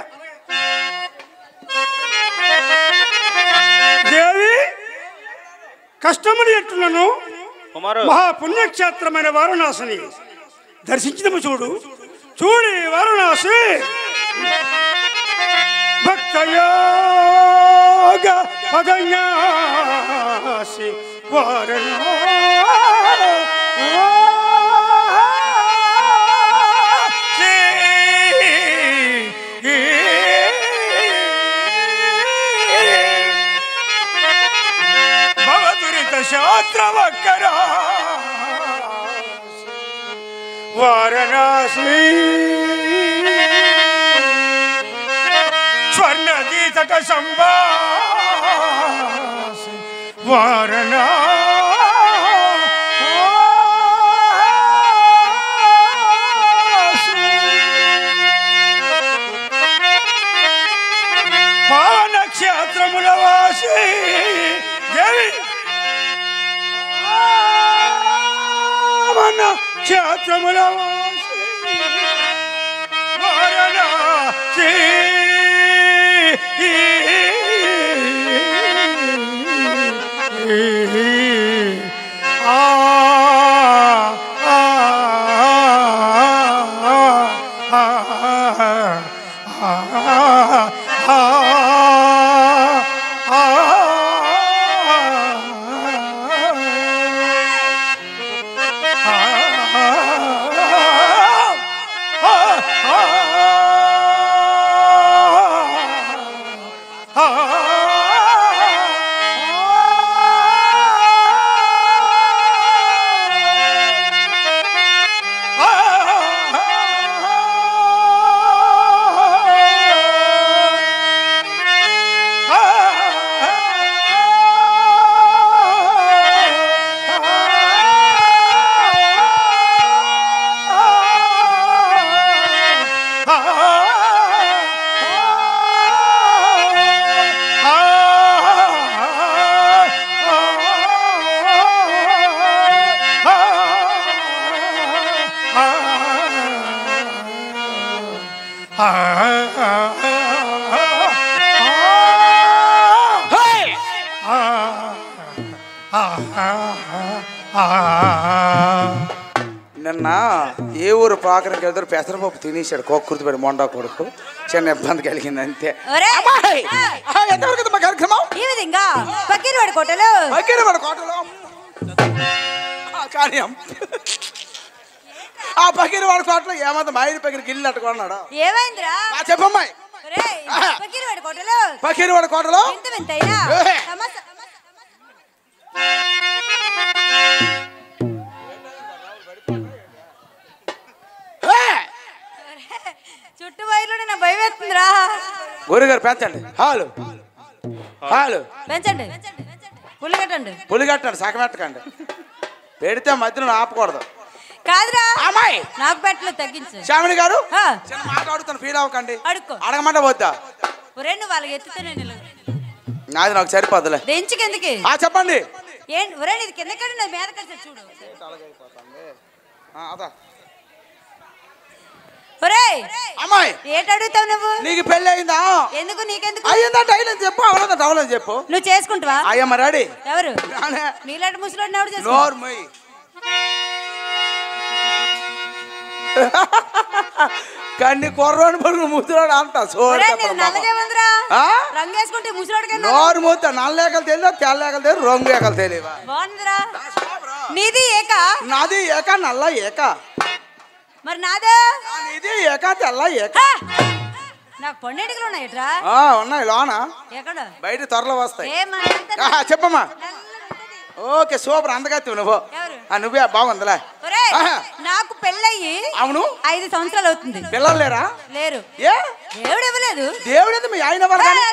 దేవి కష్టమని ఎట్టులను కుమారు మహాపుణ్యక్షేత్రమైన వారణాసిని దర్శించదము చూడు చూడి వారణాసి భక్తయోగ పదన్యాసి వారణాసి భవదురిత శాస్త్రవక్కరా వారణాసి స్వర్ణదీతట సంభాసి వారణా పానక్షేత్రముల వాసి దేవి మన క్షేత్రముల వాసి వారణాసి ఆ ఆ నిన్న ఏ ఊరు పాకరికి వెళ్తారు పెసరపప్పు తినేసాడు కోక్కుర్తి పెడి మొండా కొడుకు చిన్న ఇబ్బంది కలిగింది అంతే ఒరే! అమ్మాయి! ఆ! ఆ, ఎంతవరకు ఉంది మా కార్యక్రమం ఈ విధంగా పక్కీరవాడి కోటలో వైకేరి వాడు కోటలో ఆ, కానీ అమ్మ. ఆ పకీరు వాడు కోటలో ఏమంత మా ఆయన పకీరికి ఇల్లు అట్టుకున్నాడు ఏమైందిరా ఆ, చెప్పమ్మాయి ఒరేయ్, ఆహా. పక్కీరవాడి కోటలో పకీరు వాడు కోటలో వింత వింతైనా ఏహే. సమస్య ఏ! చుట్టూ వైర్లోనే నా భయం వేస్తుందిరా గురుగారు పెంచండి హాలు హాలు పెంచండి పుల్లు కట్టండి పులి కట్టండి సగమెట్టకండి పెడితే మధ్యలో ఆపకూడదు కాదురా అమ్మాయి నాకు పెట్టలు తగ్గించు శ్యామిని గారు ఆ. చిన్న మాట అడుగుతాను ఫీల్ అవ్వకండి అడుక్కో అడగమంటే వద్దా ఒరే నువ్వు వాళ్ళకి ఎత్తుతే నేను ఇలా నాది నాకు సరిపోదులే బెంచ్ కిందకి ఆ చెప్పండి ఏంటి ఒరే నీది కింద కడి నాది మీద కడి చూడు ఆ, అదా ఒరే అమ్మాయి ఏంటి అడుగుతావు నువ్వు నీకు పెళ్ళి అయిందా ఎందుకు నీకెందుకు అయ్యిందంటే అయ్యిందని చెప్పు అవలేదంటే అవలేదు చెప్పు నువ్వు చేసుకుంటావా అయ్యమ్మ రెడీ ఎవరు నీలాంటి ముసలోడిని ఎవడు చేసుకో నోరు మొయ్ కన్ని కుర్రోని పడుకు ముద్దురాడు అంత సోడి ఒరే చెప్పడం నేను నల్లగే బాబా. ఉందిరా ఆ? రంగు వేసుకుంటే ముసలోడికి నోరు మూత నల్లేకలు తెలియదు తెల్లేకలు తెలియదు రంగు ఏకలు తెలియవా బాగుందిరా నీది ఏక నాది ఏక నల్ల ఏక మరి నాదే ఇది ఏక తెల్ల ఏక హా! నాకు పొన్నెటికలు ఉన్నాయట్రా ఆ, ఉన్నాయి లోన ఎక్కడ బయట త్వరలో వస్తాయి ఏ మన అంతా ఆహా, చెప్పమ్మా నల్లగా ఉంటది. ఓకే సూపర్ అందగత్తి నువ్వు ఎవరు? ఆ, నువ్వే బాగుందిలే ఒరేయ్, ఆహా. నాకు పెళ్ళయ్యి అవును ఐదు సంవత్సరాలు అవుతుంది పిల్లలు లేరా లేరు ఏ దేవుడు ఇవ్వలేదు దేవుడు ఎందుకు మీ ఆయన ఎవరు కానీ?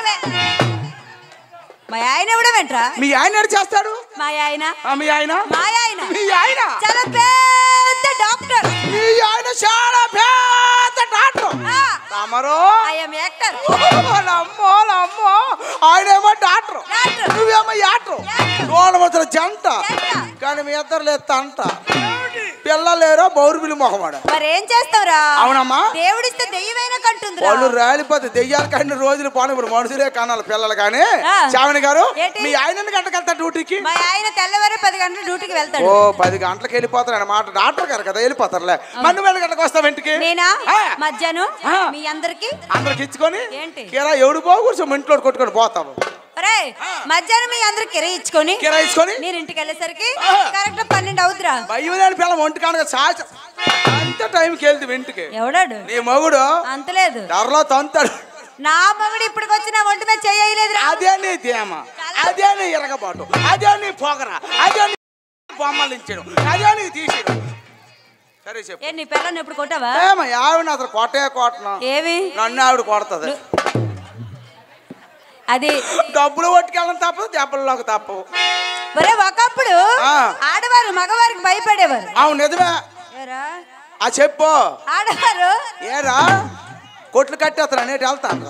మా ఆయన ఇవ్వడమేంట్రా మీ ఆయన ఏడు చేస్తాడు మా ఆయన ఆ, మీ ఆయన మా ఆయన మీ ఆయన చాలా పెద్ద డాక్టర్ మీ ఆయన చాలా పెద్ద డాక్టర్ తమరు ఐఎమ్ యాక్టర్ అమ్మో అమ్మో ఆయనేమో డాక్టర్ డాక్టర్. నువ్వేమో యాక్టర్ యాక్టర్. చూడవచ్చిన జంట జంట. కానీ మీ ఇద్దరు లేదు తంట పిల్లలు లేరో బౌరుబిలి మొహమాడ మరి ఏం చేస్తావురా అవునమ్మా. దేవుడిస్తే దెయ్యమైన కంటుందిరా వాళ్ళు రాలిపోతే దెయ్యాలు కానీ రోజులు పోను ఇప్పుడు మనుషులే కానాలి పిల్లలు కానీ ఆ. చావని గారు ఏంటి? మీ ఆయన గంటకెళ్తా డ్యూటీకి మా ఆయన తెల్లవారు పది గంటల డ్యూటీకి ఓ వెళ్తాడు పది గంటలకు వెళ్ళిపోతారు అన్నమాట డాక్టర్ గారు కదా వెళ్ళిపోతారులే మన్ను వేల గంటకు వస్తావు ఇంటికి నేనా ఆ. మధ్యాహ్నం ఆ. మీ అందరికి అందరికి ఇచ్చుకొని ఏంటి? కిరా ఎవడు బాగు కూర్చో ఇంట్లో కొట్టుకొని పోతావు ఒరే మధ్యాహ్నం మీ అందరికి కిర ఇచ్చుకొని కిరా ఇచ్చుకొని మీరు ఇంటికి వెళ్ళేసరికి ఆ. కరెక్ట్ పన్నెండు అవుతురా భయం లేని పిల్లలు ఒంటి కానుక సాచ అంత టైంకి వెళ్తే ఇంటికి ఎవడాడు నీ మగుడు అంతలేదు ధరలో తంతాడు నా మగుడు ఇప్పటికి వచ్చి నా ఒంటి మీద చేయలేదురా అదే నీ తేమ అదే నీ ఇరగబాటు అదే నీ పొగర అదే నీ బొమ్మలించడం అదే నీ తీసేయడం సరే చెప్పు ఏ నీ పిల్లని ఎప్పుడు కొట్టావా ఏమ ఆవిడ అసలు కొట్టే కొట్టను ఏవి నన్ను ఆవిడ కొడుతుంది అది డబ్బులు పట్టుకెళ్ళడం తప్పదు దెబ్బల్లోకి తప్పవు ఒరే ఒకప్పుడు ఆ. ఆడవారు మగవారికి భయపడేవారు అవును నిజమే ఏరా? ఆ చెప్పు ఆడవారు ఏరా కొట్లు కట్టేస్తాను అనేటి వెళ్తాను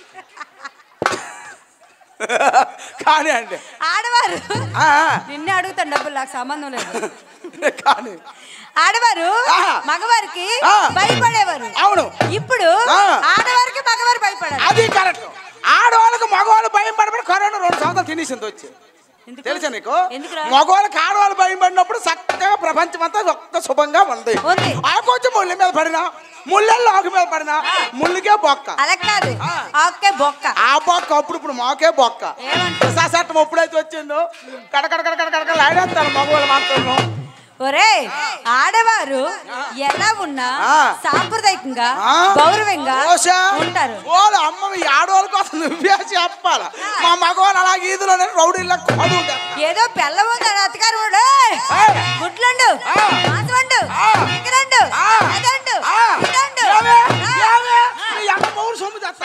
కానీ అండి ఆడవారు ఆ, నిన్నే అడుగుతాను డబ్బులు నాకు సంబంధం లేదు కానీ ఆడవారు ఆ. మగవారికి ఆ. భయపడేవారు అవును ఇప్పుడు ఆ. ఆడవారికి మగవారు భయపడారు అది కరెక్ట్ ఆడవాళ్ళకి మగవాళ్ళు భయం పడబడి కరోనా రెండు సంవత్సరాలు తినేసింది వచ్చి ఎందుకు? తెలుసా నీకు ఎందుకురా? మగవాళ్ళకి ఆడవాళ్ళు భయం పడినప్పుడు చక్కగా ప్రపంచం అంతా ఒక్క శుభంగా ఉంది ఉంది. ఆ కొంచెం ముళ్ళ మీద పడినా ముళ్ళల్లో ఆకు మీద పడినా ముళ్ళుకే బొక్క అలా కాదు ఓకే బొక్క ఆ బొక్క అప్పుడు ఇప్పుడు మాకే బొక్క ఏమంటారు చట్టం ఎప్పుడైతే వచ్చిందో కడకడ కడకడ కడకడ ఆడేస్తారు మగవాళ్ళు మాత్రం ఒరే ఆడవారు ఎలా ఉన్నా ఆ. సాంప్రదాయకంగా ఆ? గౌరవంగా ఓషా. ఉంటారు వాళ్ళ అమ్మ ఈ ఆడవాళ్ళ కోసం నువ్వే చెప్పాల మా మగవాళ్ళు అలా ఈదులోనే రౌడీలా కొడు ఏదో పిల్లవుంది అత్తగారు వాడు. ఏయ్. గుడ్లండు ఆ. మాంసమండు ఆ. చికెనండు ఆ. అదండు ఆ. ఇదండు ఏమే? ఆ. ఏమే? నీ అమ్మ మౌరు సొమ్ము తెస్తా.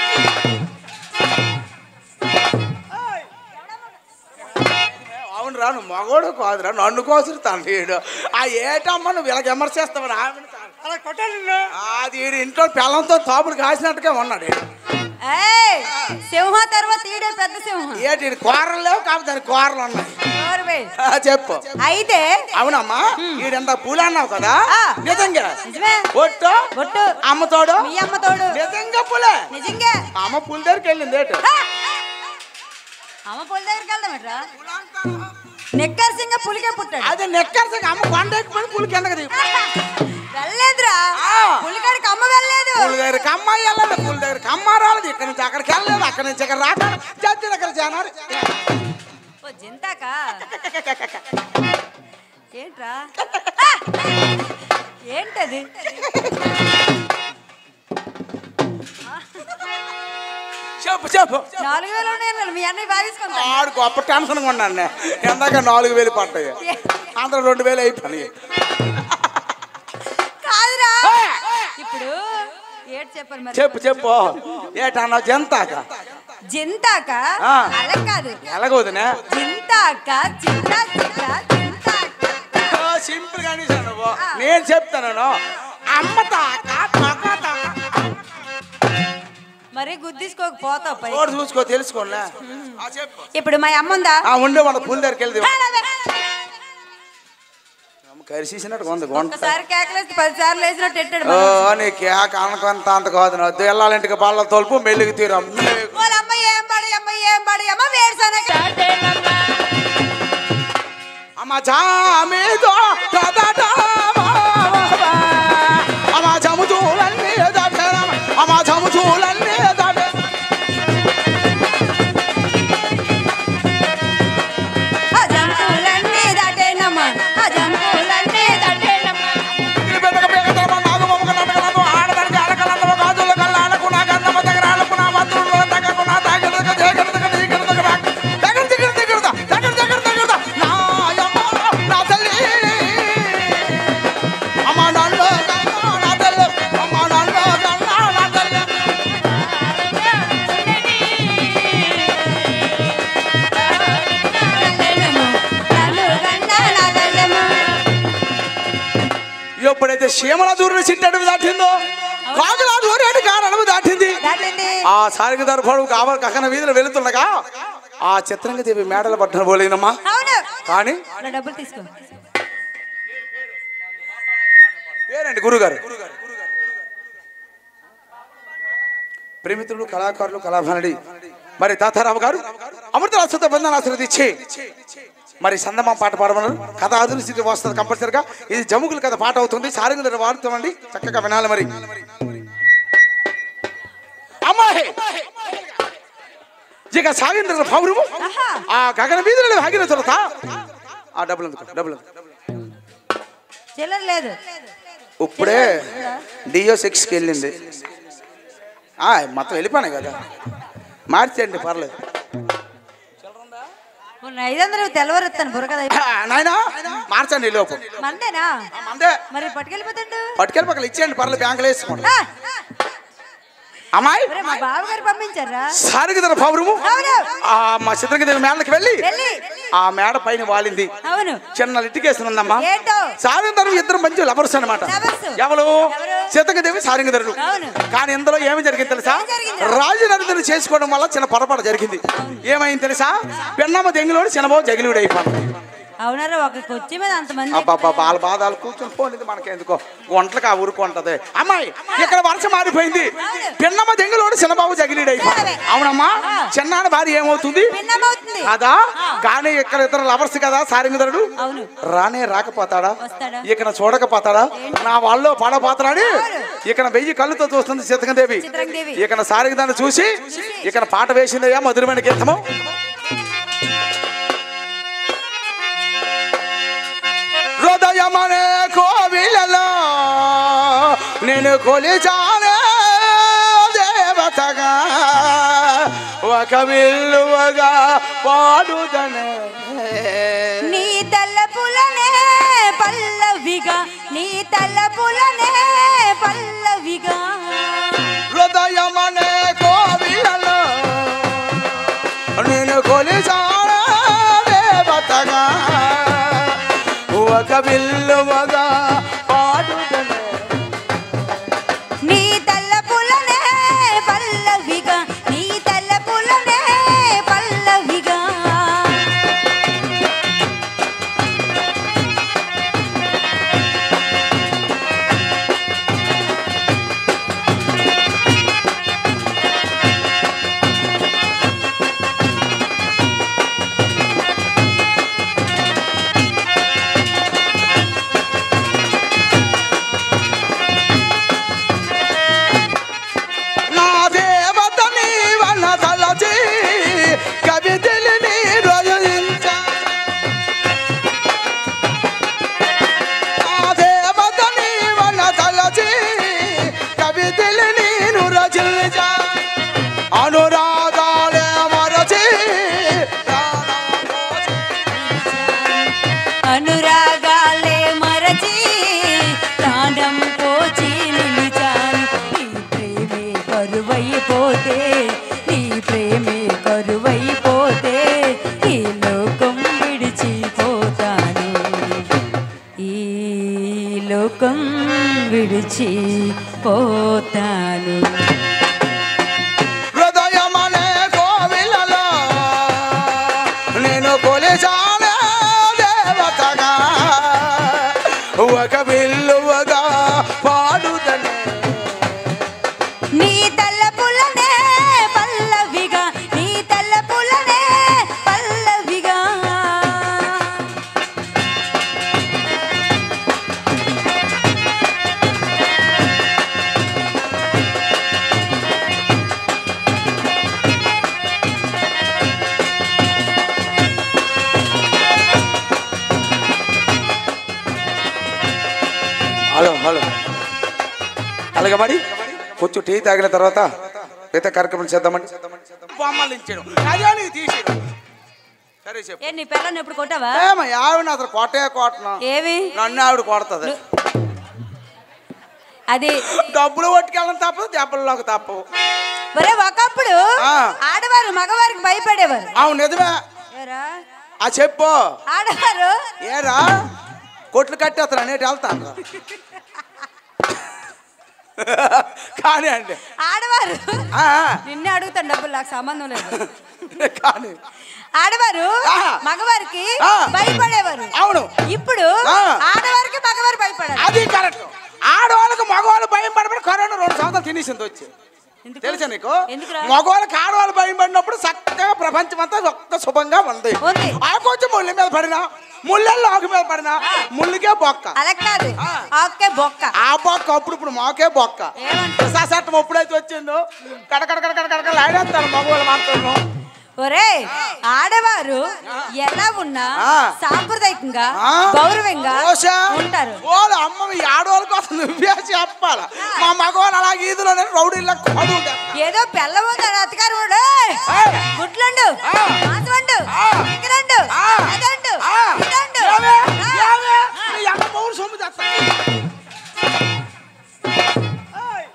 అవును రా నువ్వు మగోడు కాదురా నన్ను కోసురు తండ్రి ఆ ఏటమ్మ నువ్వు ఇలా విమర్శిస్తావు ఆమెను కాదు. అలా కొట్టాలి నిన్ను. అది ఈడు ఇంట్లో పిల్లలతో తాపుడు కాసినట్టుగా ఉన్నాడు ఈడు. ఏయ్ సింహ తర్వాత ఈడే పెద్ద సింహం ఏటి ఈడు కూరలు లేవు కాబట్టి దాని కూరలు ఉన్నాయి ఎవరు బే? ఆ, చెప్పు అయితే అవునమ్మా ఈడంతా పూలు అన్నావు కదా ఆ. నిజంగా నిజమే ఒట్టు ఒట్టు అమ్మతోడు మీ అమ్మ తోడు నిజంగా పూలే నిజంగా అమ్మ పూల దగ్గరికి వెళ్ళింది ఏటు ఆ! అమ్మ పులి దగ్గరికి వెళ్దామట్రా నెక్కర్ సింగ పులికే పుట్టాడు అది నెక్కర్సకి అమ్మ కొండ ఎక్కిపోయి పూల కిందకి దిగు వెళ్ళలేదురా ఆ. పులికాడికి అమ్మ వెళ్ళలేదు పూల దగ్గరికి అమ్మ వెళ్ళలేదు పూల దగ్గరికి అమ్మ రాలేదు ఇక్కడ నుంచి అక్కడికి వెళ్ళలేదు అక్కడి నుంచి ఇక్కడ రాక జడ్జి దగ్గర జనాలు ఓ జింతాక ఏంట్రా ఏంటది చెప్పు చెప్పు నాలుగు వేలు ఉన్నాయి మీ అన్నయ్య బాగేసుకుంటా ఆడు గొప్ప టెన్షన్ ఉన్నాను నేను ఎందాక నాలుగు వేలు పడ్డాయి అందరూ రెండు వేలు అయిపోయినాయి కాదురా ఇప్పుడు ఏడు చెప్పారు మరి చెప్పు చెప్పు ఏటన్నా జంతాక జింతాక ఆ. అలా కాదు ఎలాగోదినా జింతాక జింతా జింతా జింతాక సింపుల్ గానే నువ్వు నేను చెప్తాను అమ్మ తాక తొక్క తొక్క. మరి గుద్దిసుకోక పోతావు పై చూడు చూసుకో తెలుసుకోలే ఆ, చెప్పు ఇప్పుడు మా అమ్మ ఉందా ఆ ఉండే వాళ్ళ పూల దగ్గరికి వెళ్ళి కరిసేసినట్టు ఉంది గుంట ఒకసారి కేకలేసి పది సార్లు వేసినట్టు ఎట్టాడు ఓ మన. నీ కేక అనుకుంత అంత కాదు వద్దు వెళ్ళాలంటికి బల్ల తోలుపు మెల్లికి తీరు వాళ్ళ అమ్మ ఏం పడి అమ్మ ఏం పడి అమ్మ వేరుసనగ అమ్మ జామేదో అమ్మ జము చూలన్నీ దాటారమ్మ. అమ్మ జము చూలన్నీ దాటారు ఆ జంతువులన్నీ దాటేనమ్మా ఆ జంతువులన్నీ దాటేనమ్మా పిల్లపెట్టక పేకతలమ నాగమొమ్మక నటకలందు ఆడదానికి అలకలందము గాజులు కల్లాలకు నా గంధము దగ్గరాలకు నా మంత్రులు దగ్గరకు నా తాగిడక దేగడక నీగడక రాక దగ్గర దగ్గర దగ్గర దగ్గర దగ్గర దగ్గర నా యమ్మ నా తల్లి అమ్మ నన్ను కన్నా నా తల్లి అమ్మ నన్ను కన్నా నా తల్లి నల్లెమ్మా, నన్ను కన్నా నా తల్లెమ్మా. ఎప్పుడైతే సీమల దూరిని సిట్టడుగు దాటిందో కాకుల దూరేటి కారణము దాటింది దాటింది ఆ సారిగదారు పొడవు కావాలి కక్కన వీధిలో వెళుతుండగా ఆ చిత్రంగా దేవి మేడల పట్టిన పోలేనమ్మా అవును కానీ నా డబ్బులు తీసుకో పేరండి గురుగారు ప్రేమితులు కళాకారులు కళాభానుడి మరి తాతారావు గారు అమృత అశ్వత బంధనాశ్రతి ఇచ్చి మరి సందమా పాట పాడమన్నారు కథ ఆధునిక స్థితి వస్తుంది కంపల్సరిగా ఇది జముకుల కథ పాట అవుతుంది సారంగ వాడుతామండి చక్కగా వినాలి మరి అమ్మాయి ఇక సాగింద్ర పౌరము ఆహా. ఆ గగన వీధులను ఆగిన తొలత ఆ డబ్బులు ఎందుకు డబ్బులు ఎందుకు చిల్లర లేదు ఇప్పుడే డియో సిక్స్కి వెళ్ళింది ఆ, మొత్తం వెళ్ళిపోయినాయి కదా మార్చేయండి పర్లేదు మొన్న ఐదు వందలు తెల్లవారుస్తాను బుర్రకద నాయనా మార్చండి ఈ లోపు మందేనా అందే మరి పట్టుకెళ్ళిపోతాడు పట్టుకెళ్ళి పక్కన ఇచ్చేయండి పర్లేదు బ్యాంకులో వేసుకోండి ఆ, అమ్మాయి ఒరే, మా బావగారు పంపించారా సారిగిదర పౌరము అవును ఆ మా చిత్రగిరి మేడకి వెళ్ళి వెళ్ళి ఆ మేడ పైన వాలింది అవును చిన్న లిటికేషన్ ఉందమ్మా ఏంటో సారిందరు ఇద్దరు మంచి లవర్స్ అనమాట Lovers. ఎవరు ఎవరు? సీతకదేవి సారింగధరుడు అవును. కానీ ఇందులో ఏమి జరిగింది తెలుసా ఏం జరిగింది? రాజు నరుదులు చేసుకోవడం వల్ల చిన్న పొరపాటు జరిగింది ఏమైంది తెలుసా పెన్నమ్మ దెంగిలోడు చిన్నబాబు జగిలివుడు అయిపోయింది అవునరా ఒక కొచ్చి మీద అంతమంది అబ్బాబ్బా బాల బాధాలు కూర్చొని పోనిది మనకెందుకో వంటలకు ఆ ఊరుకు ఉంటది అమ్మాయి ఇక్కడ వరుస మారిపోయింది పిన్నమ్మ దెంగిలోడు చిన్నబాబు జగిలీడు అయిపోయింది అవునమ్మా చిన్నాన్న భార్య ఏమవుతుంది భిన్నమవుతుంది కదా కానీ ఇక్కడ ఇద్దరు లవర్స్ కదా సారింగధరుడు అవును రానే రాకపోతాడా వస్తాడా? ఇకన చూడకపోతాడా నా వాళ్ళు పడపోతాడని ఇకన వెయ్యి కళ్ళుతో చూస్తుంది సీతకదేవి చిత్రందేవి. ఇకన సారిగదాన్ని చూసి ఇకన పాట వేసిందయ్యా మధురమైన గీతము హృదయమనే కోవిలలో నేను కొలిచానే దేవతగా ఒక విల్లువగా పాడుదనే నీ తలపులనే పల్లవిగా నీ తలపులనే పల్లవిగా హృదయమనే కోవిలలో నేను కొలిచానే దేవతగా ఒక విల్లువగా పాడుదనే నీ తలపులనే పల్లవిగా నీ తలపులనే పల్లవిగా లోకం విడిచి పోతాను హృదయమనే కోవిలలో నేను కొలిచానే దేవతగా ఒక విల్లువగా పాడుదనే నీ తెల్ల పుల్లనే పల్లవిగా నీ తెల్ల పుల్లనే పల్లవిగా హలో హలో అలాగే మరి కొంచెం టీ తాగిన తర్వాత మిగతా కార్యక్రమం చేద్దామండి బొమ్మలు ఇచ్చాడు అదే నీకు తీసిడు సరే చెప్పు ఏ నీ పిల్లని ఎప్పుడు కొట్టావా ఏమ ఆవిడ అసలు కొట్టే కొట్టను ఏవి నన్ను ఆవిడ కొడుతుంది అది డబ్బులు పట్టుకెళ్ళడం తప్పదు దెబ్బల్లోకి తప్పవు ఒరే ఒకప్పుడు ఆ. ఆడవారు మగవారికి భయపడేవారు అవును నిజమే ఏరా? ఆ చెప్పు ఆడవారు ఏరా కొట్లు కట్టేస్తాను అనేటి వెళ్తాను కానీ అండి ఆడవారు ఆ, నిన్నే అడుగుతాను డబ్బులు నాకు సంబంధం లేదు కానీ ఆడవారు ఆ. మగవారికి ఆ. భయపడేవారు అవును ఇప్పుడు ఆ. ఆడవారికి మగవారు భయపడారు అది కరెక్ట్ ఆడవాళ్ళకి మగవాళ్ళు భయం పడబడి కరోనా రెండు సంవత్సరాలు తినేసింది వచ్చి ఎందుకు? తెలుసా నీకు ఎందుకురా? మగవాళ్ళకి ఆడవాళ్ళు భయం పడినప్పుడు చక్కగా ప్రపంచం అంతా ఒక్క శుభంగా ఉంది ఉంది. ఆ కొంచెం ముళ్ళ మీద పడినా ముళ్ళల్లో ఆకు మీద పడినా ముళ్ళుకే బొక్క అలా కాదు ఓకే బొక్క ఆ బొక్క అప్పుడు ఇప్పుడు మాకే బొక్క ఏమంటావు? సట్టం ఎప్పుడైతే వచ్చిందో కడకడ కడకడ కడకడ లాడేస్తారు మగవాళ్ళు మాత్రం ఒరే ఆడవారు ఎలా ఉన్నా ఆ. సాంప్రదాయకంగా ఆ? గౌరవంగా ఓషా, ఉంటారు వాళ్ళ అమ్మ ఈ ఆడవాళ్ళ కోసం నువ్వే చెప్పాల మా మగవాళ్ళు అలా ఈదులోనే రౌడీలా కొడు ఏదో పిల్లముంది అత్తగారు వాడు. ఏయ్! గుడ్లండు ఆ. మాంసమండు ఆ. చికెనండు ఆ. అదండు ఆ, ఇదండు ఏమే? ఆ. ఏమే? నీ అమ్మ పౌరు సొమ్ము తెస్తా. ఏయ్.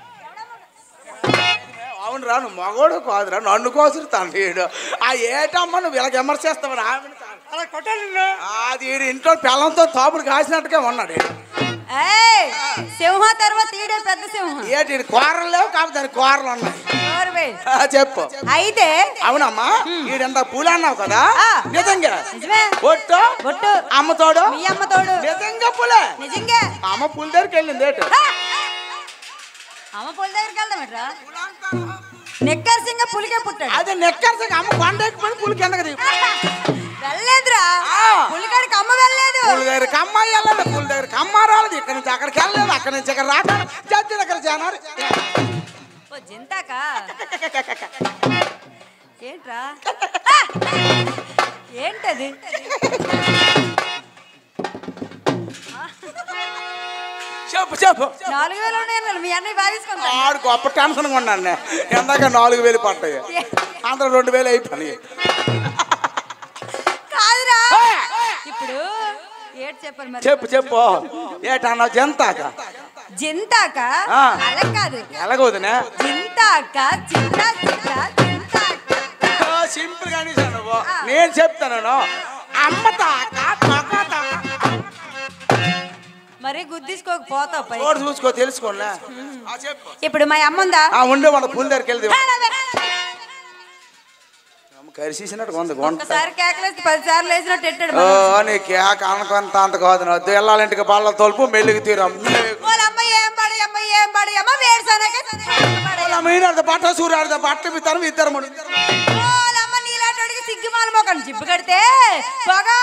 అవును రా నువ్వు మగోడు కాదురా నన్ను కోసురుతాను వీడు ఆ ఏటమ్మ నువ్వు ఇలా విమర్శిస్తావు ఆమెను కాదు. అలా కొట్టాలి నిన్ను. అది ఈడు ఇంట్లో పిల్లలతో తోపుడు కాసినట్టుగా ఉన్నాడు ఈడు. ఏయ్ సింహ తర్వాత ఈడే పెద్ద సింహం ఏటి ఈడు కూరలు లేవు కాబట్టి దాని కూరలు ఉన్నాయి ఓర్వే. ఆ, చెప్పు అయితే అవునమ్మా ఈడంత పూలు అన్నావు కదా ఆ. నిజంగా నిజమే ఒట్టు బొట్టు అమ్మతోడు మీ అమ్మ తోడు నిజంగా పూలే నిజంగా అమ్మ పూల దగ్గరికి వెళ్ళింది ఏటు ఆ! అమ్మ పులి దగ్గరికి వెళ్దామట్రా నెక్కర్ సింగ పులికే పుట్టాడు అది నెక్కర్సకి అమ్మ కొండ ఎక్కిపోయి పూల కిందకి దిగు వెళ్ళలేదురా ఆ. పులికాడికి అమ్మ వెళ్ళలేదు పూల దగ్గరికి అమ్మ వెళ్ళాలి పూల దగ్గరికి అమ్మ రాలేదు ఇక్కడ నుంచి అక్కడికి వెళ్ళలేదు అక్కడి నుంచి ఇక్కడ రాక జడ్జి దగ్గర చేనారు ఓ జింతాక ఏంట్రా ఏంటది చెప్పు చెప్పు నాలుగు వేలు ఉన్నాయి మీ అన్నయ్య బాగేసుకుంటా ఆడు గొప్ప టెన్షన్గా ఉన్నాను నేను. ఎందాక నాలుగు వేలు పడ్డాయి అందరూ రెండు వేలు అయిపోయినాయి కాదురా ఇప్పుడు ఏడు చెప్పారు మరి చెప్పు చెప్పు ఏటన్నా జంతాక జింతాక ఆ. అలా కాదు ఎలాగోదినా జింతాక చింత చింత జింతాక సింపుల్ గా అనేసాను నువ్వు నేను చెప్తాను అమ్మ తాక తొక్క తాక మరి గుద్దిసుకోకపోతావు పై చోటు చూసుకో తెలుసుకోలే ఆ, చెప్పు ఇప్పుడు మా అమ్మ ఉందా ఆ ఉండే వాళ్ళ పూల దగ్గరికి వెళ్తే కరిసేసినట్టు ఉంది గుంట ఒక్కసారి కేకలేసి పది సార్లు వేసినట్టు ఎట్టాడు ఓ నీ కేక అనకొంత అంత కాదు నవ్వు వెళ్ళాలంటికి బల్ల తోలుపు మెల్లికి తీరం వాళ్ళ అమ్మ ఏం పడి అమ్మ ఏం పడి అమ్మ వేరుసానక మీనాడు బట్ట సూర్యాడు బట్ట ఇద్దరు ఇద్దరు మూడు వాళ్ళ అమ్మ నీలాంటి సిగ్గుమాల మొక్కను జిప్పు కడితే పొగా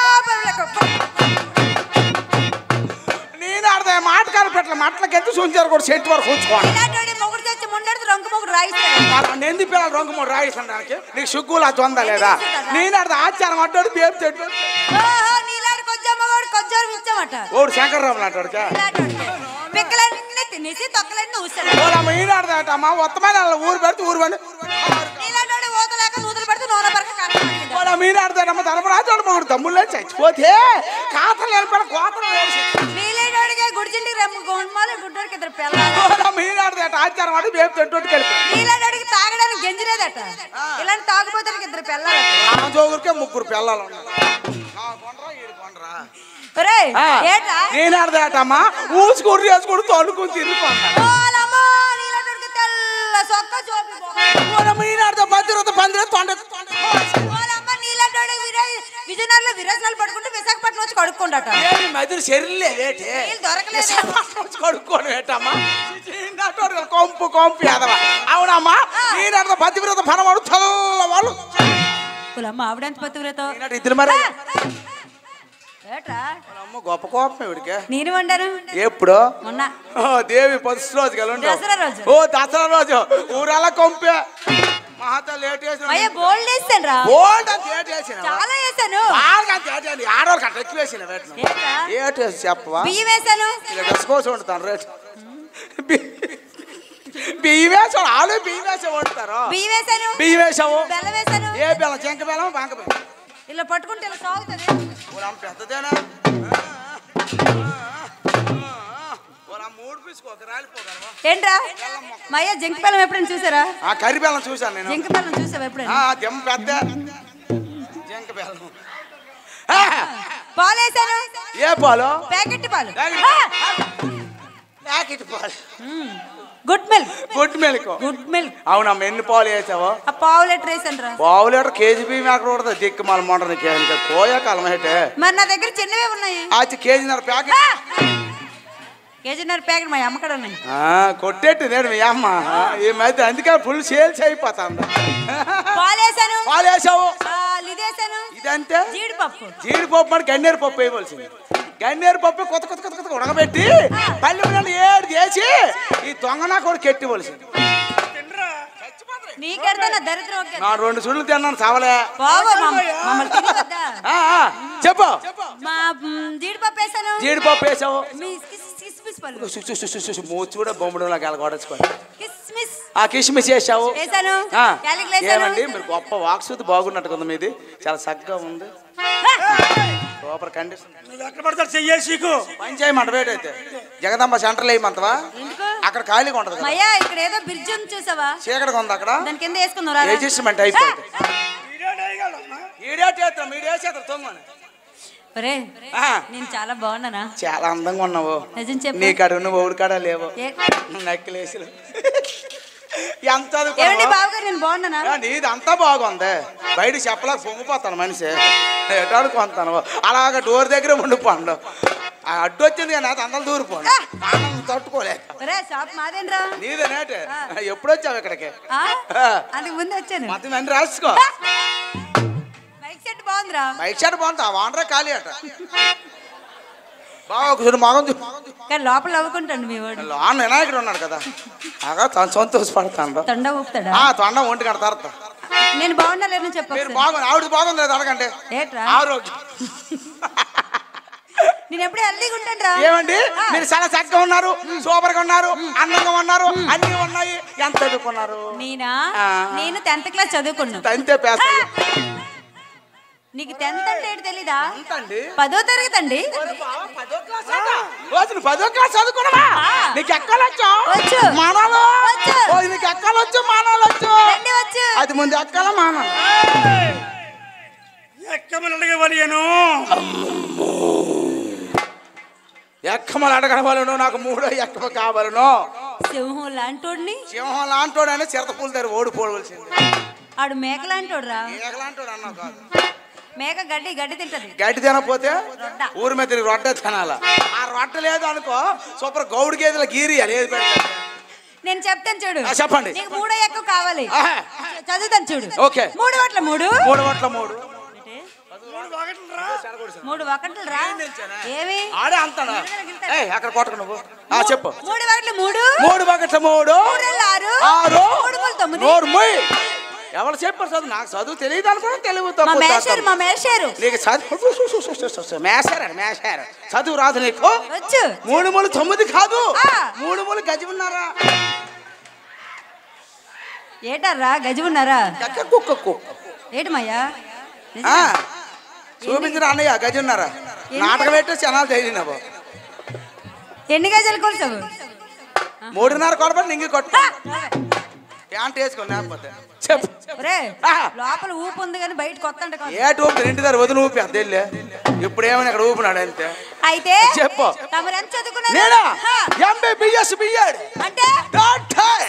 నేను ఆడదా మాట కాదు పెట్టలే మట్లకి ఎత్తు సుంచారు కూడా చెట్టు వరకు ఉంచుకోండి నీలాంటి మొగుడు తెచ్చి ముండెడుతు రంగు మొగుడు రాయిస్తాడు నెంది పిల్లలు రంగు మూడు రాయిసడానికి నీకు సుగ్గులు అది ఉందా లేదా నేను ఆడదా ఆచారం అంటాడు బేబు చెట్టు ఓహో నీలాంటి కొంచెం మగవాడు కొంచెం ఇచ్చామట ఓడు శంకర్రావు అంటాడుకా పిక్కలన్నీ తినేసి తొక్కలన్నీ ఊసాడు వాళ్ళ మీనాడదాట అమ్మా ఉత్తమైన ఊరు పెడితే ఊరు పని నీలాంటి ఊతలేక నూతులు పెడితే నూనె పరక కట్టమడిగింది వాళ్ళ మీనాడదాటమ్మ ధర్మరాజు మొగుడు తమ్ముళ్ళే చచ్చిపోతే కాతలు వెళ్ళిపోయిన కోతలు నీలాంటి గుడిచింటికి రెమ్ము గోండ్మాలు గుడ్డోడికి ఇద్దరు పిల్లలు వాళ్ళ మీనాడదాట ఆచారం ఆడి బేబు చెట్టు కలిపి నీలాంటి తాగడానికి గెంజిరేదట ఇలాంటి తాగుబోతానికి ఇద్దరు పిల్లలు రామజోగురికే ముగ్గురు పిల్లలు ఉన్నారు నా కొండరా, ఈడు కొండరా. ఒరేయ్ ఆ, ఏంట్రా నేను అర్థమా ఊసుకుంటూ వేసుకుంటూ తొలుకుని తిరుగుతున్నా ఓలమ్మో, నీలాంటోడికి తెల్ల సొక్క చూపి పో. నేను అర్థం భద్రత పందిరే తొండ ఓలమ్మ, నీలాంటోడికి విరా- విజయనగరంలో విరోచనాలు పడుకుంటూ విశాఖపట్నం వచ్చి కడుక్కుండట ఏమి మధుర శరీరలే వేటి నీళ్ళు దొరకలేదు విశాఖపట్నం వచ్చి కడుక్కోడు వేటమ్మా చిన్నటోడు కొంపు కొంపు ఎదవా అవునమ్మా నేను అర్థం పతివ్రత పరమాడు చల్లవాళ్ళు ఓలమ్మ ఆవిడెంత పత్తివ్రతో ఈనాటి ఇద్దరు మరి ఏట్రా అమ్మ గొప్ప కోపం ఇవిడికే నేను వండాను ఎప్పుడు మొన్న ఓ దేవి పది రోజు కలండి దసరా రోజు. ఓ దసరా రోజు ఊరలా కొంపే మహాత లేట్ చేసిన అయ్యా బోల్డ్ వేసాను రా బోల్డ్ అంత లేట్ చేసిన చాలా వేసాను బాగా అంత లేట్ చేయండి ఆడవాళ్ళకి అంత ఎక్కువ వేసిన వేటను ఏంట్రా? ఏటు వేసి చెప్పవా బియ్యం వేసాను ఇలా డ్రెస్ కోసం వండుతాను రేట్ బియ్యం వేసి ఆలు బియ్యం వేసి వండుతారు బియ్యం వేసాను బియ్యం వేసావు బెల్లం వేసాను ఏ బెల్లం చెంక బెల్లం బంక బెల్లం ఇలా పట్టుకుంటే ఇలా సాగుతుంది ఊరమ్మ పెద్దదేనా ఊరమ్మ మూడు పీసుకోక రాలిపోగలవా ఏంట్రా మా అయ్య జింక బెల్లం ఎప్పుడైనా చూసారా ఆ కర్రీ బెల్లం చూశాను నేను జింక బెల్లం చూసావా ఎప్పుడైనా ఆ దెమ్మ పెద్ద జింక బెల్లం ఆ, పాలు వేసాను ఏ పాలు ప్యాకెట్ పాలు ప్యాకెట్ పాలు good milk good milk good milk అవునమ్మ ఎన్ని పాలు వేసావో ఆ పావు లీటర్ వేసాను రా పావు లీటర్ కేజీ బియ్యం ఎక్కడ ఉంటుంది దిక్కు మళ్ళీ మొంట నీకు పోయా కాలం అయితే మరి నా దగ్గర చిన్నవే ఉన్నాయి ఆచి కేజీన్నర ప్యాకెట్ కేజీన్నర ప్యాకెట్ మా అమ్మకడ ఉన్నాయి ఆ, కొట్టేట్టు నేను మీ అమ్మ ఈ మధ్య అందుకే ఫుల్ సేల్స్ అయిపోతుంది పాలు వేసాను పాలు వేసావు పాలు ఇది వేసాను ఇదంతే జీడిపప్పు జీడిపప్పు మరి గన్నేరు పప్పు వేయవలసింది గన్నేరు పప్పు కొత్త కొత్త కొత్త కొత్త ఉడకబెట్టి పల్లె పిల్లలు ఏడు చేసి ఈ దొంగ నా కూడా కెట్టివలసింది నీకెడతా నా దరిద్రం ఒకే నా రెండు సుళ్ళు తిన్నాను చావలే బావ మమ్మల్ని తినవద్దా ఆ, ఆ, చెప్పు మా మ్, జీడిపప్పు వేసాను జీడిపప్పు వేసావు మీ కిస్ కిస్మిస్ పళ్ళు సు- సు- సు- సు- సు- మూతి కూడా బొమ్మడు నాకు కొడచుకోండి కిస్మిస్ ఆ కిష్మిస్ వేసావు వేసాను ఆ, యాలకులు వేసాను ఏమండి మీరు గొప్ప వాక్సూతి బాగున్నట్టుగా ఉంది మీది చాలా చక్కగా ఉంది సూపర్ కండిషన్ నువ్వు ఎక్కడ పడతాడు చెయ్యేసికు పని చేయమంట వేటైతే జగదంబ సెంటర్లో వేయమంతవా ఎందుకు అక్కడ ఖాళీగా ఉంటది కదా మయ్యా ఇక్కడ ఏదో బ్రిడ్జ్ ఉంది చూసావా చీకటిగా ఉంది అక్కడ దాని కింద వేసుకుందాం రా అడ్జస్ట్మెంట్ అయిపోయింది ఈడే చేద్దాం ఈడే చేద్దాం తొంగని ఒరే ఆ, నేను చాలా బాగున్నానా చాలా అందంగా ఉన్నావు నిజం చెప్పు నీ కాడ నువ్వు ఊడి కాడ లేవు ఏ- నక్కిలేసులు ఎంత ఏమండి చదువుకున్నావు బాబు నేను బాగున్నానా ఏ, నీది అంతా బాగుంది బయట చెప్పలేక పొంగిపోతాను మనిషి ఎటాడుకుంటాను అలాగ డోర్ దగ్గర ఉండిపోండు ఆ అడ్డు వచ్చింది కానీ అది అందరూ దూరిపోండి ఆనందం తట్టుకోలేక ఒరే షాప్ మాదేనరా నీదే నేటే ఎప్పుడు వచ్చావు ఇక్కడికి ఆ? ఆ. అందుకు ముందు వచ్చాను మొత్తం అన్ని రాసుకో బైక్ సెట్ బాగుందిరా బైక్ షాట్ బాగుంది ఆ వానరే ఖాళీ అట బాగా ఒకసారి మగం చూ- కానీ లోపల నవ్వుకుంటాడు మీ వాడు లోన్ వినాయకుడు ఉన్నాడు కదా బాగా తను సంతోషపడతాను తొండ ఊపుతాడా ఆ తొండ ఒంటి గంట తర్వాత నేను బాగున్నా లేదని చెప్పు మీరు ఒకసారి. బాగుంది ఆవిడ బాగుంది లేదు అడగండి ఏట్రా ఆరోగ్యం నేను ఎప్పుడు హెల్దీగా ఉంటాను రా ఏమండి మీరు చాలా చక్కగా ఉన్నారు సూపర్ గా ఉన్నారు అందంగా ఉన్నారు అన్ని ఉన్నాయి ఎంత చదువుకున్నారు నేనా ఆ. నేను టెన్త్ క్లాస్ చదువుకున్నా అంతే పేస నీకు టెన్త్ అంటే ఏంటి తెలీదా ఎంతండి పదో తరగతి అండి రోజు నువ్వు పదో క్లాస్ చదువుకున్నావా ఆ. నీకు ఎక్కాలొచ్చు వచ్చు. మానాలు వచ్చు. ఓ, నీకు ఎక్కాలొచ్చు మానాలొచ్చు రండి వచ్చు అది ముందు ఎక్కాల మానాలి ఎక్కమని అడగవలియను ఎక్కమలు అడగడవలను నాకు మూడో ఎక్కమ కావాలను సింహం లాంటోడిని సింహం లాంటోడని చిరత పూల దగ్గర ఓడిపోవలసింది ఆడు మేక లాంటోడు రా ఏగలాంటోడు అన్నావు కాదు మేక గడ్డి గడ్డి తింటది గడ్డి తినకపోతే రొడ్డ. ఊరి మీద తిరిగి రొట్టె తినాల ఆ రొట్టె లేదు అనుకో సూపర్ గౌడు గేదెల గీరియాలి ఏది పెడతారు నేను చెప్తాను చూడు ఆ, చెప్పండి. నీకు మూడో ఎక్కువ కావాలి ఆహా. చదువుతాను చూడు ఓకే. మూడు వట్ల మూడు మూడు గంటల మూడు మూడు ఒకట్లు రా ఏవి ఆడే అంతానా ఏయ్ అక్కడ కొట్టకు నువ్వు ఆ చెప్పు మూడు ఒకట్లు మూడు మూడు బకెట్ల మూడు మూడేళ్ళ ఆరు ఆరు మూడు మూడు తొమ్మిది నోరు మొయ్ ఎవరు చెప్పారు చదువు నాకు చదువు తెలియదు అనుకున్నా తెలుగు మా తక్కువ మేషారు చదువు. మా మేషారు నీకు చదువు మేసారు మేసారు చదువు రాదు నీకు వచ్చు మూడు మూడు తొమ్మిది కాదు ఆ. మూడు మూడు గజి ఉన్నారా ఏటారా గజి ఉన్నారా ఎక్క కుక్క కుక్క ఏటి మయ్యా ఆ, చూపించిన అన్నయ్య గజి ఉన్నారా నాటకం పెట్టే జనాలు తెలియనావు ఎన్ని గజాలు కొలుసావు మూడున్నర కొడబడి ఇంగి కొట్టు ప్యాంట్ వేసుకోండి లేకపోతే చెప్పు ఒరే ఆ. లోపల ఊపు ఉంది కానీ బయట కొత్త అంట కాదు. ఏటి ఊపి ఇంటి దగ్గర వదిలి ఊపి అద్దెళ్ళే ఇప్పుడు ఏమైనా ఇక్కడ ఊపినాడు అంతే అయితే చెప్పు. తమరు ఎంత చదువుకున్నారు నేనా హా. ఎంబీ బిఎస్ బిఎడ్ అంటే డాక్టర్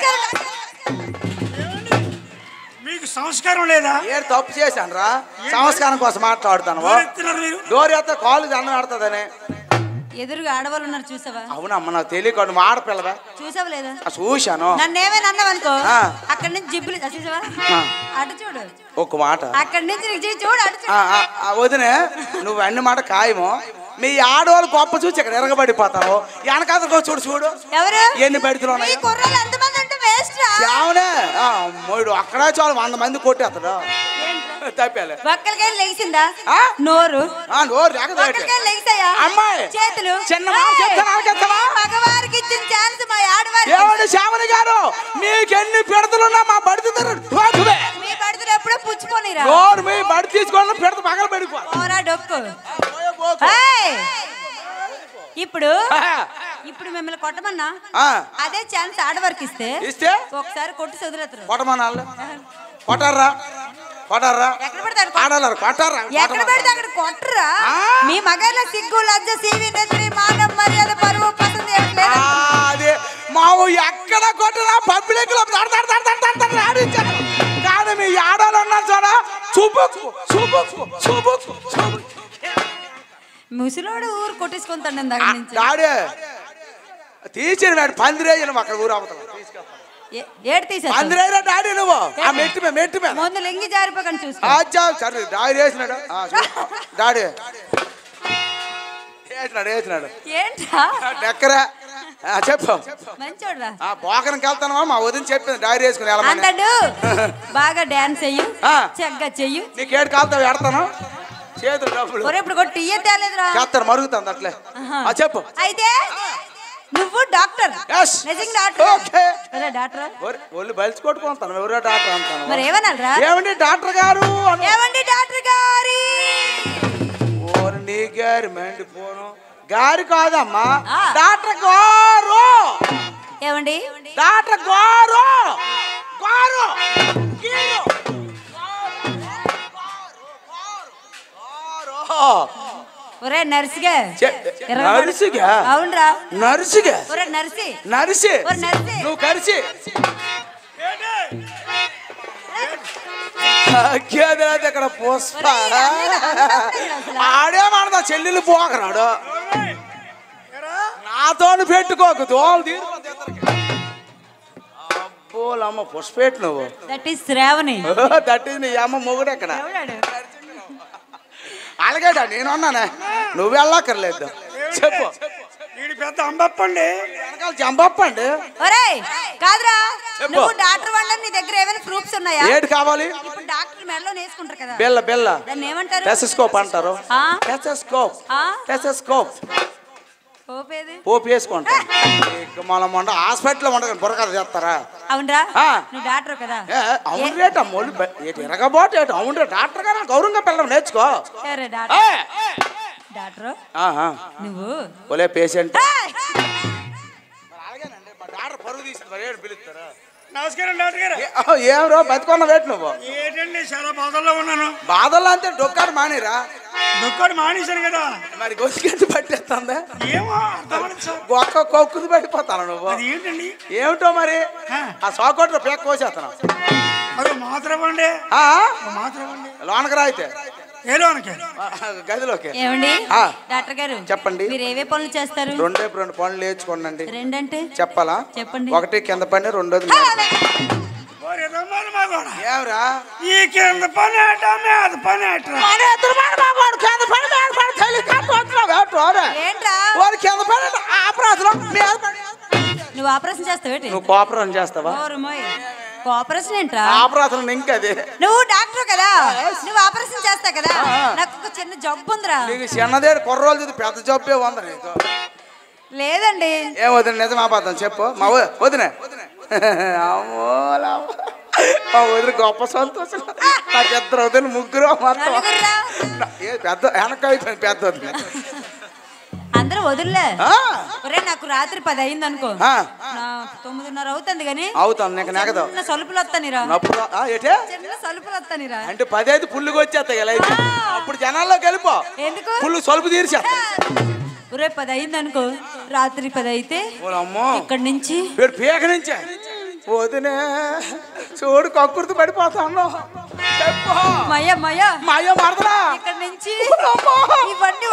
మీకు సంస్కారం లేదా ఏడు తప్పు చేశాను రా సంస్కారం కోసం మాట్లాడుతాను ఎవరెత్తున్నారు మీరు డోర్ ఎత్తే కాలు దండం ఆడుతుందని ఎదురుగా ఆడవాళ్ళు ఉన్నారు చూసావా అవునమ్మ నాకు తెలియకుండా మా ఆడపిల్లవా చూసావా లేదా ఆ, చూశాను నన్ను ఏమైనా అన్నావనుకో ఆ. అక్కడి నుంచి జిబ్బులు చూసావా ఆ. అటు చూడు ఒక మాట అక్కడి నుంచి నీకు చెయ్యి చూడు అటు ఆ, చూడు ఆ, ఆ, వదినే నువ్వు అన్ని మాట ఖాయము మీ ఆడవాళ్ళు గొప్ప చూసి ఇక్కడ ఎరగబడిపోతావు వెనకాతకు చూడు చూడు ఎవరు ఎన్ని బడితలు ఈ ఉన్నాయి కుర్రలు ఎంతమంది అంటే వేస్ట్ రా చావునే మూడు అక్కడే చాలు వంద మంది కొట్టేస్తాడు తప్పేలే ఒక్కరికైనా లెగిసిందా ఆ? నోరు ఆ, నోరు లేకపోతే ఒక్కరికైనా లెగిసాయా అమ్మాయి. చేతులు చిన్న మాట ఏయ్! చెప్తాను, ఆలకిస్తావా? ఈ మగవారికి ఇచ్చిన ఛాన్స్ మా ఆడవారికి ఏమండి శ్యామని గారు మీకెన్ని పిడతలున్నా మా బడితే మీ పడుతులు ఎప్పుడో పుచ్చుకోనిరా నోరు మీ బడి తీసుకోవడం పిడత పగల పడిపో ఓరా డొక్కు ఏయ్! ఇప్పుడు ఇప్పుడు మిమ్మల్ని కొట్టమన్నా అదే ఛాన్స్ ఆడవారికి ఇస్తే ఇస్తే ఒకసారి కొట్టి చదువుతారు కొట్టమనాలి కొట్టారా కొట్టారా ఎక్కడ పెడతారు ఆడాలి కొట్టారా ఎక్కడ పెడితే అక్కడ కొట్టరా ఆ. మీ మగర్ల సిగ్గు లజ్జ సీవి నెత్రి మానం మర్యాద పరువు పసంది ఏమిటి లేదా? అదే మా ఎక్కడ కొట్టినా పబ్లిక్ లో దడ దడ దడ దడ దడ దడ ఆడించారు కానీ మీ ఆడాలి ఉన్నారు చూడ చూపుకు చూపుకు చూపుకు చూపుకు ముసలోడు ఊరు కొట్టేసుకుంటాను నేను దగ్గర నుంచి డాడీ తీసిన వాడు పందిరేయను అక్కడ ఊరు అవతల ఏ- ఏడు తీసేస్తా పందిరేరా డాడీ నువ్వు ఆ మెట్టు మీద మెట్టు మీద ముందు లింగి జారిపోకండి చూసుకో అచ్చా సరే డాడీ వేసినాడు ఆ, చూడు. డాడీ వేసినాడు వేసినాడు ఏంట్రా డెక్కరా ఆ, చెప్పు మంచోడ్రా ఆ బోకరంకి వెళ్తానమా మా వదిన చెప్పింది డాడీ వేసుకుని వెళ్ళమని అంతడు బాగా డాన్స్ చెయ్యు ఆ. చక్కగా చెయ్యు నీకు ఏడు కాలుతావు ఎడతాను చేతులు డబ్బులు ఒరే ఇప్పుడు కొట్టి ఇయ్య తేలేదురా చేస్తాను మరుగుతుంది అట్లే ఆ చెప్పు అయితే నువ్వు డాక్టర్ Yes. నిజంగా డాక్టర్ Okay. ఒరే డాక్టర్ ఒరే, ఒళ్ళు బలిసి కొట్టుకుంటాను ఎవరో డాక్టర్ అంటాను మరి ఏమనాలరా ఏమండి డాక్టర్ గారు అను. ఏమండి డాక్టర్ గారి ఓరి నీ గారి మెండి పోను గారి కాదమ్మా ఆ. డాక్టర్ గారు ఏమండి డాక్టర్ గారు గారు గీరు. గారు. ఒరే నర్సిగా చె- నర్సుగా అవునరా నర్సుగా ఒరే నర్సి నర్సి ఒరే నర్సి నువ్వు కలిసి అగ్గేది ఇక్కడ పుష్ప ఒరేయ్, అందరూ- అందరూ వస్తారు అసలు. ఆడేమన్నదా చెల్లెలు పోకరాడు నాతో పెట్టుకోకు దోమలు తీరిపోతాయి ఇద్దరికి. అబ్బోలమ్మ పుష్పేట్ నువ్వు దట్ ఈస్ శ్రావణి దట్ నీ అమ్మ మొగుడు ఎక్కడ ఎవడాడు అలాగేడా నేను అన్నానే నువ్వు వెళ్ళక్కర్లేదు చెప్పు వీడి పెద్ద అంబప్పండి వెనకాల జంపండి ఒరేయ్ కాదురా చెప్పు. నువ్వు డాక్టర్ వాళ్ళ నీ దగ్గర ఏమైనా ప్రూఫ్స్ ఉన్నాయా ఏడు కావాలి ఇప్పుడు డాక్టర్ మెడలో వేసుకుంటారు కదా బెల్ల బెల్ల దాన్ని ఏమంటారు టెసస్కోప్ అంటారు ఆ? టెసస్కోప్ ఆ? టెసస్కోప్ పోపేది పోపు వేసుకుంటాం ఇక మనం మొండ హాస్పిటల్లో ఉండగా బుర్రకథ చేస్తారా అవునరా ఆ. నువ్వు డాక్టర్ కదా ఏ, అవును రేట మొలి ఏటి ఎరగబోటు ఏటి అవును రే డాక్టర్ గారు గౌరవంగా పిల్లలు నేర్చుకో ఎవరే డాక్టర్ ఏ! డాక్టర్ ఆహా. నువ్వు ఒలే పేషెంట్ ఏయ్! డాక్టర్ పరుగు తీసింది మరి ఏడు పిలుస్తారా నమస్కారం డాక్టర్ గారు ఏ- ఆ, ఏం రో బతుకున్న వేటు నువ్వు ఏంటండి చాలా బాధల్లో ఉన్నాను బాధల్లో అంతే డొక్కాడు మానేరా దుఃఖాన్ని మానేశాను కదా మరి గొంతుకెట్టి పట్టేస్తుందా ఏమో అర్థమవుతుంది సార్ ఒక్క కొక్కుది పడిపోతాను నువ్వు అది ఏంటండి ఏమిటో మరి ఆ. ఆ సోకొట్టు పేక కోసేస్తాను అది మాత్ర ఇవ్వండి ఆ? మాత్ర ఇవ్వండి లోనకి రాయితే ఏలోనికి ఆ, గదిలోకి ఏమండి ఆ. డాక్టర్ గారు చెప్పండి. మీరు ఏవే పనులు చేస్తారు రెండే రెండు పనులు నేర్చుకోండి రెండంటే చెప్పాలా చెప్పండి. ఒకటి కింద పని రెండోది ఆ, మీద అవే. ఓరి రమ్మని మగోడా. ఏమరా ఈ కింద పని ఆట మీద పని ఆట ఏంట్రా వారి కింద పని ఆపరాధం మీద పని నువ్వు ఆపరేషన్ చేస్తావేటి నువ్వు కోపరం చేస్తావా ఓరు మోయ్. ఆపరేషన్ ఏంట్రా ఆపరాధం ఇంకది నువ్వు డాక్టర్ కదా నువ్వు ఆపరేషన్ చేస్తా కదా నాకు ఒక చిన్న జబ్బు ఉందిరా నీకు చిన్నదే కుర్రోలు చూసి పెద్ద జబ్బే ఉంది నీకు లేదండి ఏం వదిన నిజం ఆపాదం చెప్పు మా వ- వదినే అమ్మో లాభ. మా వదిన గొప్ప సంతోషం నాకు ఇద్దరు వదిన ముగ్గురు మొత్తం నలుగురురా ఏ పెద్ద వెనక అయిపోయింది పెద్ద వదిన అందరూ వదిలే ఆ, ఒరే నాకు రాత్రి పది అయింది అనుకో ఆ, నా తొమ్మిదిన్నర అవుతుంది కానీ అవుతాను నీకు నెగదు చిన్న సలుపులు వస్తానిరా నప్పుడు ఆ, ఏటే చిన్న సలుపులు వస్తానిరా అంటే పదైదు పుల్లుగా వచ్చేస్తాయి ఇలా అయితే అప్పుడు జనాల్లో కలిపో ఎందుకు పుల్లు సొలుపు తీర్చేస్తా ఒరే పది అయింది అనుకో రాత్రి పది అయితే అమ్మో ఇక్కడి నుంచి వీడు పీక నుంచే వదినే చూడు కక్కుర్తి పడిపోతాను చెప్పు మయ మయ మా అయ్య మరదలా ఇక్కడి నుంచి అమ్మో. ఇవన్నీ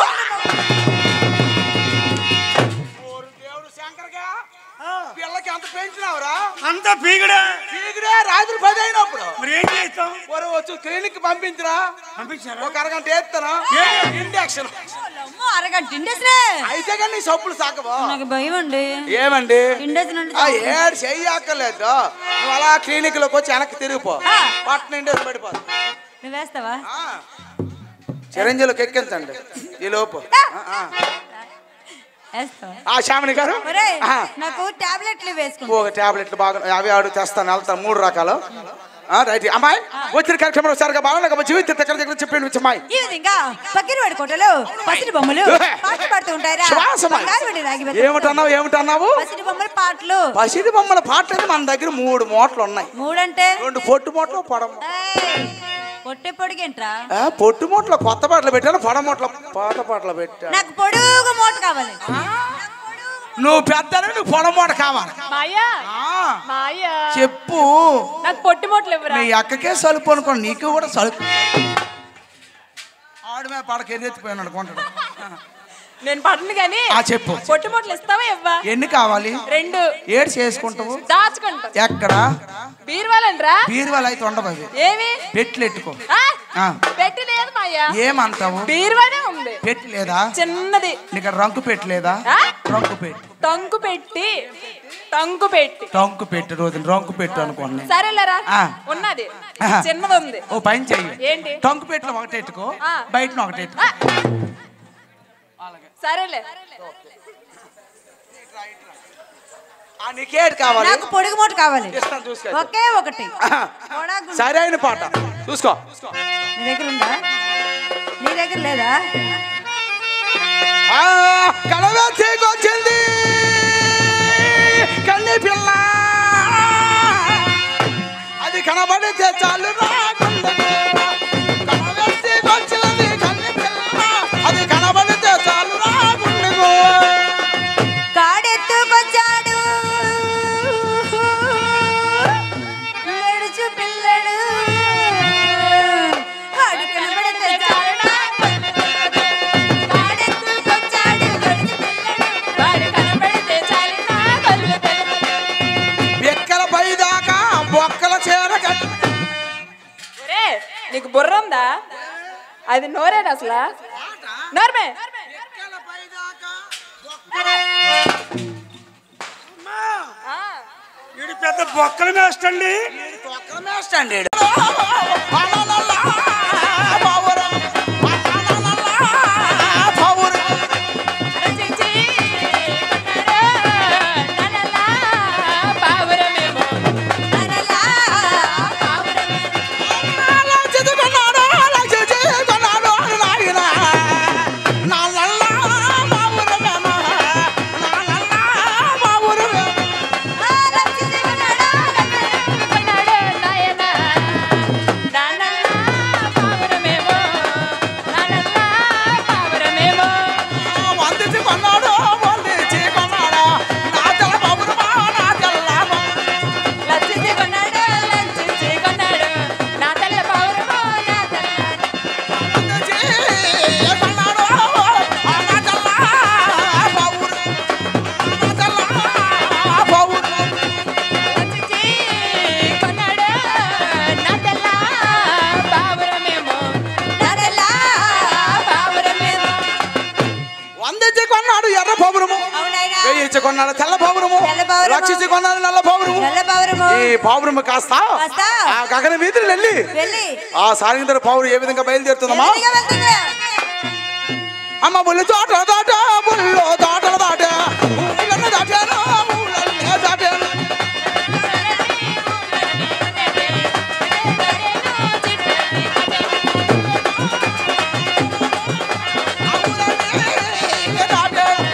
దేవుడు శంకర్గా పిల్లకి అంత పెంచినావురా అంత పీగడా పీకిడే రాత్రి పది అయినప్పుడు మరి ఏం చేస్తాం మరి వచ్చి క్లినిక్ పంపించరా పంపించారా ఒక అరగంట వేస్తాను ఇంజక్షన్ అమ్మో, అరగంట ఇండేసినే అయితే కానీ నీ సొప్పులు సాకబో నాకు భయం అండి ఏమండి ఇండేసిన అంటే ఆ ఏడు చెయ్యక్కర్లేదు నువ్వు అలా క్లినిక్ లోకి వచ్చి వెనక్కి తిరిగిపో ఆ. పట్టణ ఇండేసి పడిపో నువ్వు వేస్తావా ఆ. చిరంజీవిలోకి ఎక్కించండి ఈ లోపు ఆ, ఆ. వేస్తావా ఆ శామిని గారు ఒరే ఆ. నాకు టాబ్లెట్లు వేసుకుంటా ఒక టాబ్లెట్లు బాగా అవి ఆడు తెస్తాను వెళ్తాను మూడు రకాలు ఆ, రైట్ అమ్మాయి వచ్చిన కార్యక్రమంలో సరిగా బాగా జీవిత దగ్గర దగ్గర చెప్పండి వచ్చి అమ్మాయి ఈ విధంగా పక్కినవాడి కోటలో పసిడి బొమ్మలు ఊహే. పాటలు పాడుతూ ఉంటారా శ్వాసమాయ్. బంగారువాడి రాగి బెత్తం. ఏమిటన్నావు ఏమిటన్నావు పసిడి బొమ్మల పాటలు పసిడి బొమ్మల పాటలు మన దగ్గర మూడు మూటలు ఉన్నాయి మూడంటే రెండు పొట్టు మూటలు పొడ మూ- ఏయ్, పొట్టే పొడిగేంట్రా ఆ, పొట్టు మూటలు కొత్త పాటలు పెట్టాను పొడ మూటలు పాత పాటలు పెట్టాను నాకు పొడుగు మూట కావాలి నువ్వు పెద్ద నువ్వు పొడ మూట కావాలి మాయా ఆ, మాయా చెప్పు నాకు పొట్టి మొట్లు ఇవ్వరా మీ అక్కకే సలుపు అనుకో నీకు కూడా సలుపు ఆడు మీద పడక ఎదురెత్తిపోయాను అనుకుంటాడు నేను పడను కానీ ఆ చెప్పు పొట్టి మొట్లు ఇస్తావా ఇవ్వా ఎన్ని కావాలి రెండు ఏడు చేసుకుంటావు దాచుకుంటా ఎక్కడ బీరువాలంట్రా బీరువాలు అయితే ఉండవు అవి ఏమి పెట్లు ఎట్టుకో ఆ? ఆ. పెట్టి లేదు మాయా ఏమంటావు బీరువానే ఉంది పెట్టి లేదా చిన్నది నీకు రంకు పెట్టి లేదా ఆ? రంకు పెట్టి టంకు పెట్టి టంకు పెట్టి టంకు పెట్టి రోజు రంకు పెట్టు అనుకోండి సరేలేరా ఆ. ఉన్నది ఆహా. చిన్నది ఉంది ఓ పని చెయ్యి ఏంటి? టంకు పెట్టిన ఒకటి ఎట్టుకో ఆ. బయటన ఒకటి ఎట్టుకో ఆ. సరేలే ఆ నీకేటి కావాలి నాకు పొడుగు మూట కావాలి ఇస్తాను చూసుకో ఒకే ఒకటి పొడగు- సరైన పాట చూసుకో నీ దగ్గర ఉందా నీ దగ్గర లేదా ఆ, కడవ తీగొచ్చింది కన్ని పిల్ల అది కనబడితే చాలు రాకుండదు. కడవ తీగొచ్చినది కన్ని పిల్ల, అది కనబడితే చాలు రాకుండదు. కాడెత్తుకొచ్చాడు ఏడుచు పిల్లడు ఆడు కనబడితే చాలునా? కాడెత్తుకొచ్చాడు ఏడుచు పిల్లడు వాడు కనబడితే చాలు నా కళ్ళు తెరువు. బెక్కల పైదాకా బొక్కల చీర కట్టు ఒరే, నీకు బుర్ర ఉందా అది నోరేనా అసలు నోర్మే ఆ. వీడు పెద్ద బొక్కల మేస్టండి బొక్కల మేస్టండి ఈడు. పలాలలా, పావురం, పలాలలా, పావురం. అరచించి కొన్నాడు, ననలా పావురమేమో. ననలా పావురమే. అలా చదువుకున్నాడు, అలా చదువుకున్నాడు నాయనా. నా నల్లా పావురమేమో, నా నల్లా పావురమేమో. ఆ, లక్ష్మీదేవనాడా, కొన్నాడు నాయనా. నానల్లా పావురమేమో, నానల్లా పావురమేమో. వందించి కొన్నాడు, వందించి కొన్నాడు. నా తెల్ల పావురమా, నా తెల్ల పావురం. లచ్చించి కొన్నాడు, లచ్చించి కొన్నాడు. నా తెల్ల పావురమో, నా తెల్ల వందించి కొన్నాడు, ఆ నా తెల్ల పావురం. నా తెల్ల పావురం. లచ్చించి కొన్నాడు, నా తెల్ల పావురమేమో. ననలా పావురమేమో. వందించి కొన్నాడు ఎర్ర పావురము అవునాయనా? వేయించి కొన్నాడు తెల్ల పావురము తెల్ల పావురము. రక్షించి కొన్నాడు నల్ల పావురము నల్ల పావురము. ఈ పావురము కాస్త కాస్త ఆ గగన వీధులు వెళ్ళి వెళ్ళి ఆ సాయంత్రం పావురు ఏ విధంగా బయలుదేరుతుందమ్మా ఎదురుగా వెళ్తుంది. అమ్మ బుల్లి తోట దాట బుల్లో తోటలు దాట ఊళ్ళను దాటాను ఊళ్ళనే దాటాను ఆ ఊళ్ళనే దాటాను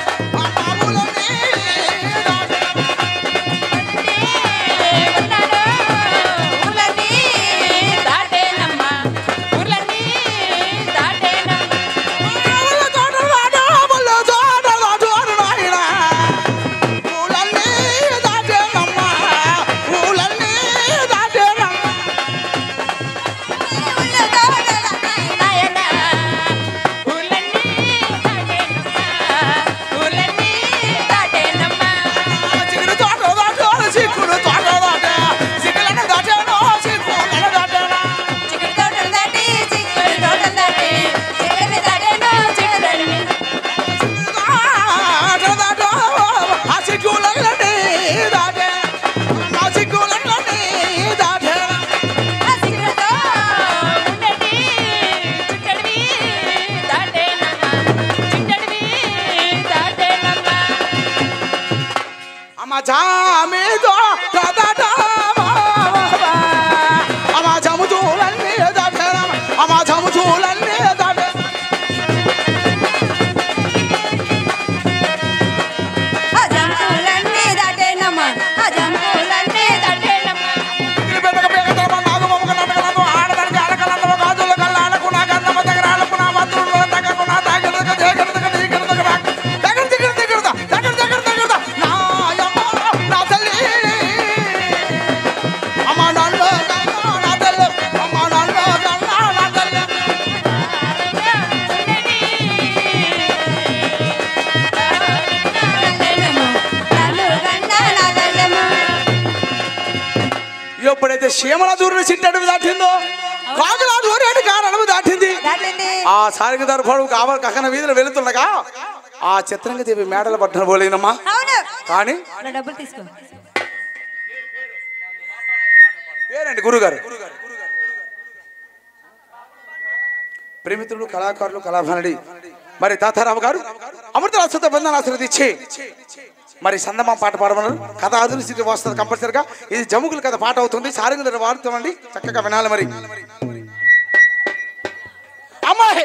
జామిదో తదట అమా జముతూలన్నీ దాటే అమా జముతూలన్నీ దాటే ఆ జంతువులన్నీ దాటేనమ్మా ఆ జంతువులన్నీ దాటేనమ్మా తిరిపెట్టక పేకతరమ నాగమొమ్మక నటకలందు ఆడదానికి అడకలందు గాజుల కళ్ళ ఆడకున్నా గంధమ దగ్గర ఆడకున్నా మంత్రుల దగ్గరకున్నా తాగడక జయగడక నీగడక రాక దగ్గర దగ్గర దగ్గర దగ్గర దగ్గర దగ్గర నా యమ్మ నా తల్లి అమ్మ నల్ల నా తల్లి అమ్మ నల్ల నా తల్లి నల్లెనమ్మా, నన్ను కన్నా నా తల్లెమ్మా. ఎప్పుడైతే సీమల దూరిని చిట్టడుగు దాటిందో కాదులా దూరేటి కారణము దాటింది దాటింది ఆ సారిక దర్భడు కావాలి కకన వీధిలో వెళుతుండగా ఆ చిత్రంగా దేవి మేడల పట్టణ పోలేనమ్మా అవును కానీ నా డబ్బులు తీసుకో పేరండి గురుగారు ప్రేమితుడు కళాకారులు కళాభనుడి మరి తాతారావు గారు అమృతరాశుతో బంధన ఆశీర్వదించి మరి సందమా పాట పాడమన్నారు కథ ఆధునిక స్థితి వస్తుంది కంపల్సరిగా ఇది జముకుల కథ పాట అవుతుంది సారంగుల వాడుతామండి చక్కగా వినాలి మరి అమ్మాయి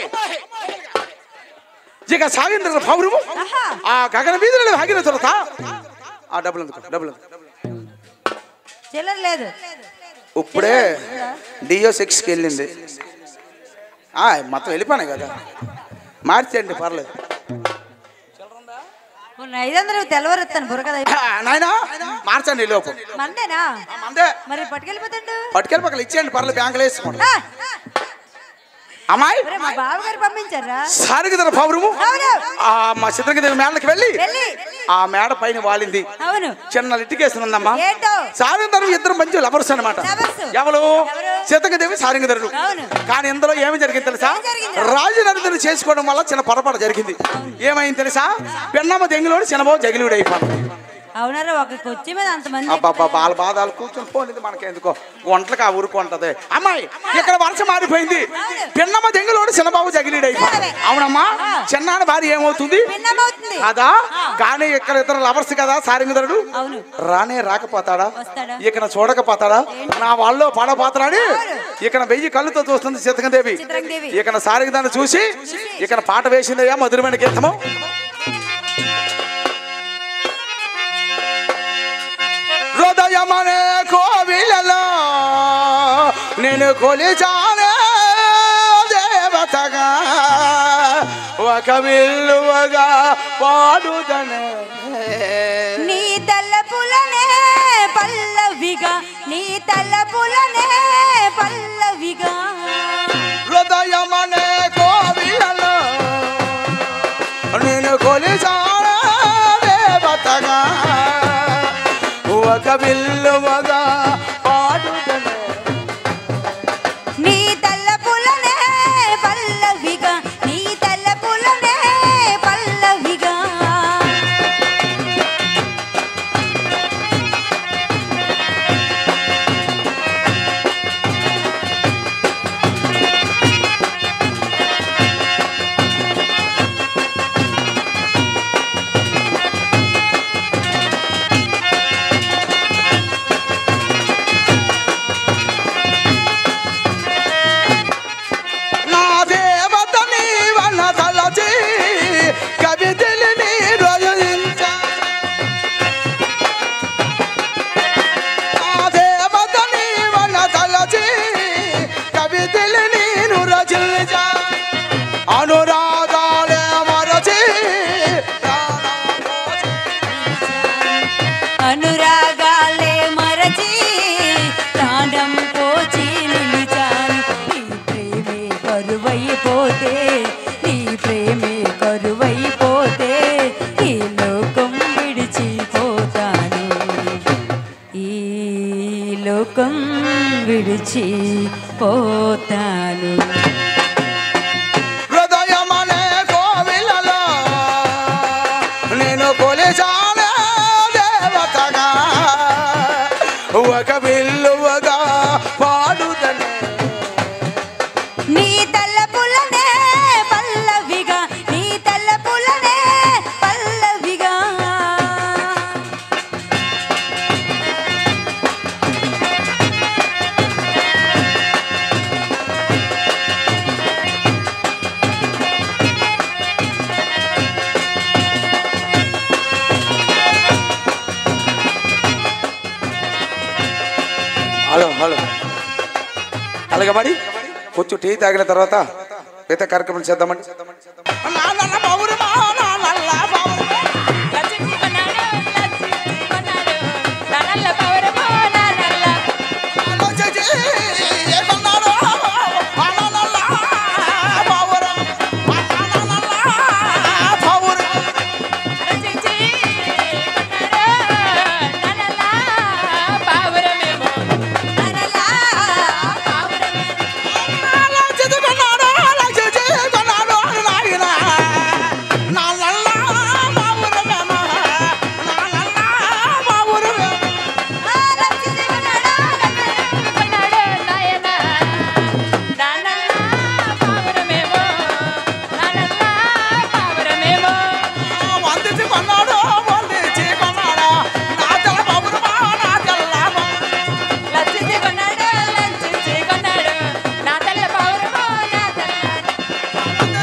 ఇక సాగింద్ర పౌరము ఆహా. ఆ గగన వీధులలో ఆగిన తొలత ఆ డబ్బులు ఎందుకు డబ్బులు ఎందుకు చిల్లర లేదు ఇప్పుడే డియో సిక్స్కి వెళ్ళింది ఆ, మొత్తం వెళ్ళిపోయినాయి కదా మార్చేయండి పర్లేదు మొన్న ఐదు వందలు తెల్లవారుస్తాను బుర్రకదా ఆ, నాయనా మార్చండి ఈ లోపు మందేనా ఆ, మందే మరి పట్టుకెళ్ళిపోతుండు పట్టుకెళ్ళి పక్కన ఇచ్చేయండి పర్లేదు బ్యాంకులో వేసుకోండి ఆ, అమ్మాయి ఒరే, మా బావగారు పంపించారా సారిగిదర పౌరము అవును ఆ మా చిత్రగిరి మేడకి వెళ్ళి వెళ్ళి ఆ మేడ పైన వాలింది అవును చిన్న లిటికేషన్ ఉందమ్మా ఏంటో సారిందరు ఇద్దరు మంచి లవర్స్ అనమాట Lovers. ఎవరు ఎవరు? సీతకదేవి సారింగధరుడు అవును. కానీ ఇందులో ఏమి జరిగింది తెలుసా ఏం జరిగింది? రాజునందుని చేసుకోవడం వల్ల చిన్న పొరపాటు జరిగింది ఏమైంది తెలుసా పెన్నమ్మ దెంగిలోడు చిన్నబాబు జగిలుడు అయిపోయింది అవునారా ఒక కొచ్చి మీద అంతమంది అబ్బాబ్బా బాల బాధాలు కూర్చొని పోనిది మనకెందుకో వంటలకు ఆ ఊరుకుంటది అమ్మాయి ఇక్కడ వరుస మారిపోయింది పిన్నమ్మ దెంగులోడు చిన్నబాబు జగిలీడు అయిపోయింది అవునమ్మా చిన్నాన్న భార్య ఏమవుతుంది భిన్నమవుతుంది కాదా కానీ ఇక్కడ ఇద్దరు లవర్స్ కదా సారింగధరుడు అవును రానే రాకపోతాడా వస్తాడా? ఇకన చూడకపోతాడా నా వాళ్ళు పడపోతాడని ఇకన వెయ్యి కళ్ళుతో చూస్తుంది చిత్తకందేవి చిత్రందేవి. ఇకన సారికి దాన్ని చూసి ఇకన పాట వేసిందయ్యా మధురమైన గీతము హృదయమనే కోవిలలో నేను కొలిచానే దేవతగా ఒక విల్లువగా పాడుదనే నీ తల్లపులనే పల్లవిగా నీ తల్లపులనే పల్లవిగా హృదయమనే కోవిలలో నేను కొలిచానే దేవతగా ఒక విల్లువగా పాడుదనే నీ తల్లపులనే పల్లవిగా నీ తల్లపులనే పల్లవిగా నా దేవత నీవన్న తలచి కవితలు నీ రచించ నా దేవత నీవన్న తలచి కవితలు నేను రచించ అనురాగాలే మరచి ప్రాణం పోసి అనురాగాలే మరచి ప్రాణం పోచి నిలిచాను నీ ప్రేమే కరువైపోతే నీ ప్రేమే కరువైపోతే ఈ లోకం విడిచిపోతాను ఈ లోకం విడిచిపోతాను హృదయమనే కోవిలలో నేను కొలిచానే దేవతగా ఒక విల్లువగా పాడుదనే నీ తల్లపులనే పల్లవిగా నీ తల్లపులనే పల్లవిగా హలో అలాగే మరి కొంచెం టీ తాగిన తర్వాత మిగతా కార్యక్రమం చేద్దామండి లచ్చికి కొన్నాడు లచ్చికి కొన్నాడు నల్ల పౌరమో నల్ల లచ్చికి కొన్నాడు నల్ల పౌరమేమో ననలా పావురమే ఆ లచ్చిది కొన్నాడు కొన్నాడు నాయన నల్ల పౌరమేమో నల్ల పౌరమేమో లచ్చిది కొన్నాడు లచ్చిది కొన్నాడు నా తల్ల పౌరమో నా తల్ల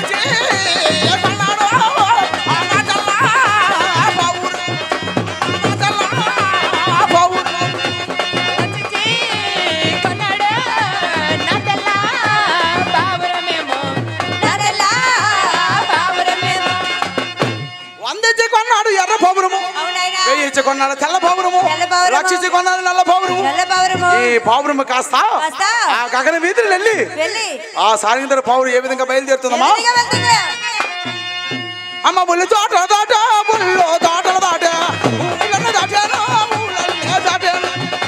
లచ్చికి కొన్నాడు నా తెల్ల పావురమేమో ననలా పావురమేమో వందించి కొన్నాడు ఎర్ర పౌరము అవునైనా వెయ్యి ఇచ్చి కొన్నాడు తెల్ల పౌరము తెల్ల పౌరము. లక్ష ఇచ్చి కొన్నాడు నల్ల పౌరము నల్ల పావురము ఈ పౌరము కాస్త కాస్త ఆ గగన వీధిని వెళ్ళి వెళ్ళి ఆ సాయంత్రం పౌరు ఏ విధంగా బయలుదేరుతుందమ్మా ఎదురుగా వెళ్తుంది అమ్మ బుల్లి తోటలు దాట బుల్లో తోటలు దాట ఊళ్ళను దాటాను ఊళ్ళన్నే దాటాను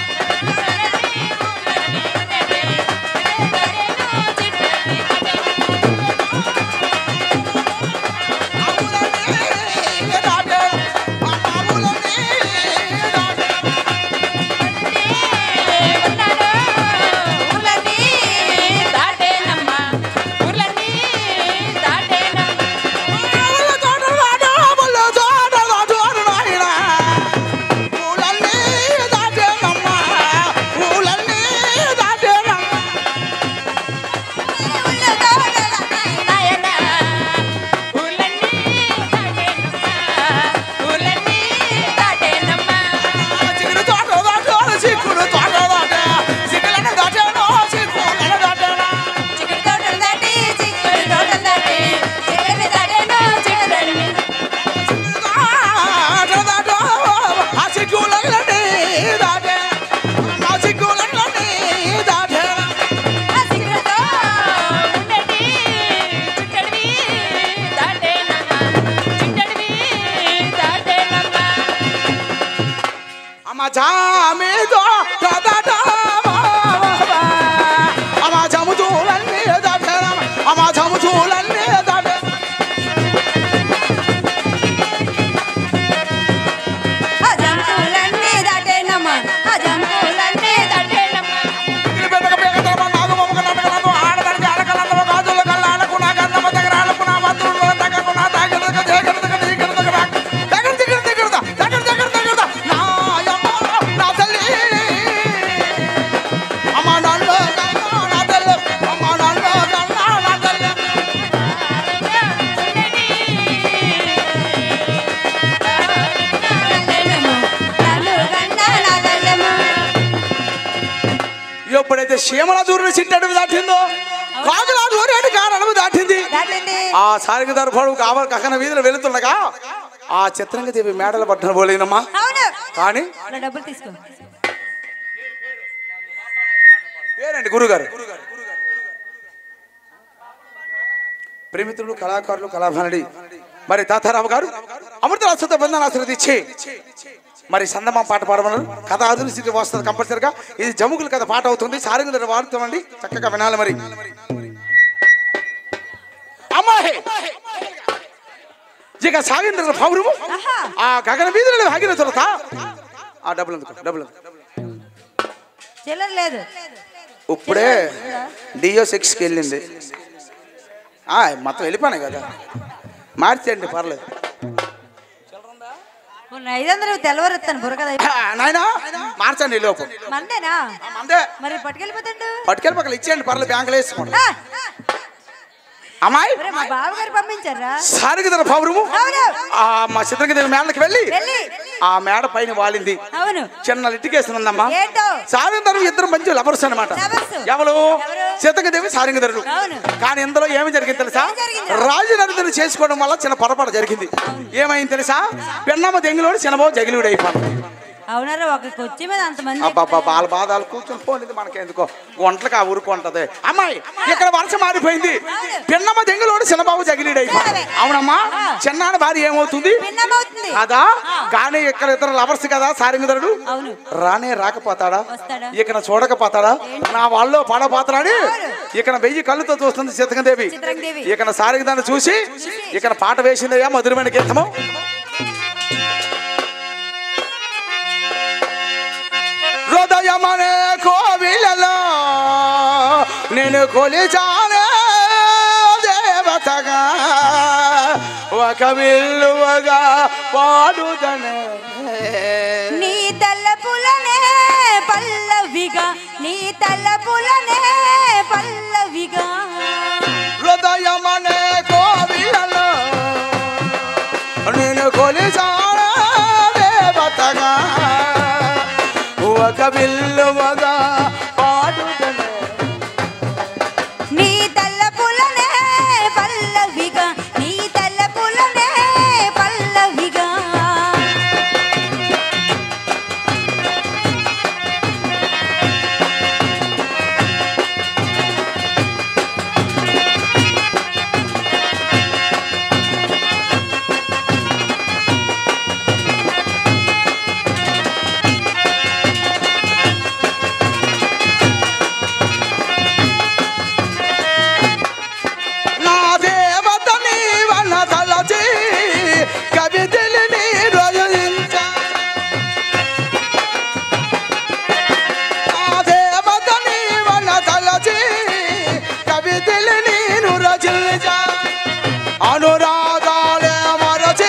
ఊళ్ళన్నే దాటాను అమ్మ ఊళ్ళన్నే దాటాను ఊర్లన్నీ దాటేనమ్మా ఊర్లన్నీ దాటేనమ్మా ఊళ్ళ తోటలు దాట బుల్లో తోటలు దాటాను నాయనా ఊళ్ళన్నే దాటానమ్మా ఊళ్ళన్నే దాటానమ్మా నాయన ఊర్లన్నీ దాటేనమ్మా ఊర్లన్నీ దాటేనమ్మా చిక్కుడు తోటలు దాటాను చిక్కుడు తోటలు దాట చిక్కులను దాటాను చిక్కులను దాటాను చిక్కుడు తోటలు దాటి చిక్కుడు తోటలు దాటి చిక్కుడు దాటాను చిక్కుడు ఆ చిక్కుడుతో ఉండేటి చిట్టడివి దాటేనమ్మా చిట్టడివి దాటేనమ్మా ఆ జంతువులన్నీ దాటేనమ్మా ఆ జంతువులన్నీ దాటేనమ్మా దాటేనమ్మా నన్ను గండా నా తల్లమ్మ ఎప్పుడైతే సీమల దూరిని చిట్టడుగు దాటిందో కాకుల దూరేడు కారణము దాటింది దాటింది ఆ సారిగదారు పొడవు కావాలి కక్కన వీధిలో వెళుతుండగా ఆ చిత్రంగా దేవి మేడల పట్టిన పోలేనమ్మా అవును కానీ నా డబ్బులు తీసుకో పేరండి గురుగారు ప్రేమితులు కళాకారులు కళాభానుడి మరి తాతారావు గారు అమృత అశ్వత బంధన ఆశ్రదించి మరి సందమా పాట పాడమన్నారు కథ ఆధునిక వస్తుంది కంపల్సరిగా ఇది జముకుల కథ పాట అవుతుంది సారంగ వాడుతామండి చక్కగా వినాలి మరి అమ్మాయి ఇక సాగింద్ర పౌరము ఆహా. ఆ గగన వీధులను ఆగిన తర్వాత ఆ డబ్బులు ఎందుకు డబ్బులు ఎందుకు చిల్లర లేదు ఇప్పుడే డియో సిక్స్కి వెళ్ళింది ఆ, మొత్తం వెళ్ళిపోయినాయి కదా మార్చేయండి పర్లేదు మొన్న ఐదు వందలు తెల్లవారుస్తాను బుర్రకద నాయనా మార్చండి ఈ లోపు మందేనా అంతే మరి పట్టుకెళ్ళిపోతాడు పట్టుకెళ్ళి పక్కన ఇచ్చేయండి పర్లేదు బ్యాంకులో వేసుకోండి ఆ, అమ్మాయి ఒరే, మా బావగారు పంపించారా సారిగిదర పౌరము అవును ఆ, మా చిత్రగిరి మేళ్ళకి వెళ్ళి వెళ్ళి ఆ మేడ పైన వాలింది అవును చిన్న లిటికేషన్ ఉందమ్మా ఏంటో సారంగధరు ఇద్దరు మంచి లవర్స్ అనమాట Lovers. ఎవరు ఎవరు? సీతకదేవి సారంగధరుడు అవును. కానీ ఇందులో ఏమి జరిగింది తెలుసా ఏం జరిగింది? రాజనర్దను చేసుకోవడం వల్ల చిన్న పొరపాటు జరిగింది ఏమైంది తెలుసా పెన్నమ్మ దెంగిలోడు చిన్నబాబు జగిలివుడు అయిపోయింది అవునరా ఒక కొచ్చి మీద అంతమంది అబ్బాబ్బా బాల బాధాలు కూర్చొని పోనిది మనకెందుకో వంటలకు ఆ ఊరుకు ఉంటది అమ్మాయి ఇక్కడ వర్షం మారిపోయింది పిన్నమ్మ దెంగులోడు చిన్నబాబు జగిలీడు అయిపోయింది అవునమ్మా చిన్నాన్న భార్య ఏమవుతుంది భిన్నమవుతుంది కాదా కానీ ఇక్కడ ఇద్దరు లవర్స్ కదా సారంగధరుడు అవును రానే రాకపోతాడా వస్తాడా? ఇకన చూడకపోతాడా నా వాళ్ళు పడపోతాడని ఇకన వెయ్యి కళ్ళుతో చూస్తుంది సీతకదేవి చిత్రందేవి. ఇకన సారంగదాన్ని చూసి ఇకన పాట వేసిందయ్యా మధురమైన గీతము హృదయమనే కోవిలలో నేను కొలిచానే దేవతగా ఒక విల్లువగా పాడుదనే నీ తలపులనే పల్లవిగా నీ తలపులనే పల్లవిగా హృదయమనే కోవిలలో నేను కొలిచానే దేవతగా ఒక విల్లువగా పాడుదనే నీ తలపులనే పల్లవిగా నీ తలపులనే పల్లవిగా నా దేవత నీవన్న తలచి కవితలు నీ రచించ నా దేవత నీవన్న తలచి కవితలు నేను రచించ అనురాగాలే మరచి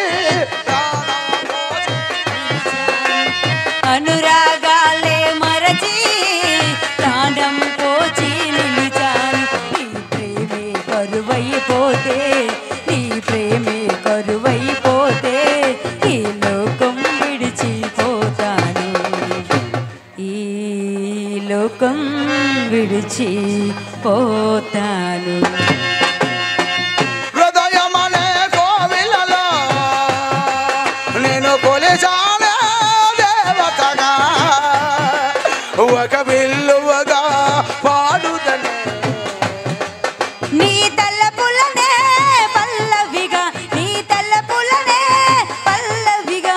అనురాగాలే మరచి ప్రాణం పోచి నిలిచాను నీ ప్రేమే కరువైపోతే నీ ప్రేమే కరువైపోతే ఈ లోకం విడిచిపోతాను ఈ లోకం విడిచిపోతాను హృదయమనే కోవిలలో నేను కొలిచానే దేవతగా ఒక విల్లువగా పాడుదనే నీ తలపులనే పల్లవిగా నీ తలపులనే పల్లవిగా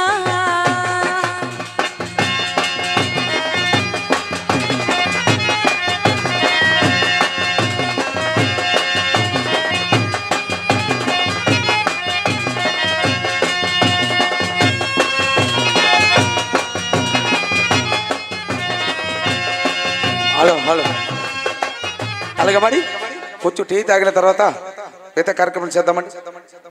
హలో హలో అలాగే మరి కొంచెం టీ తాగిన తర్వాత మిగతా కార్యక్రమం చేద్దామండి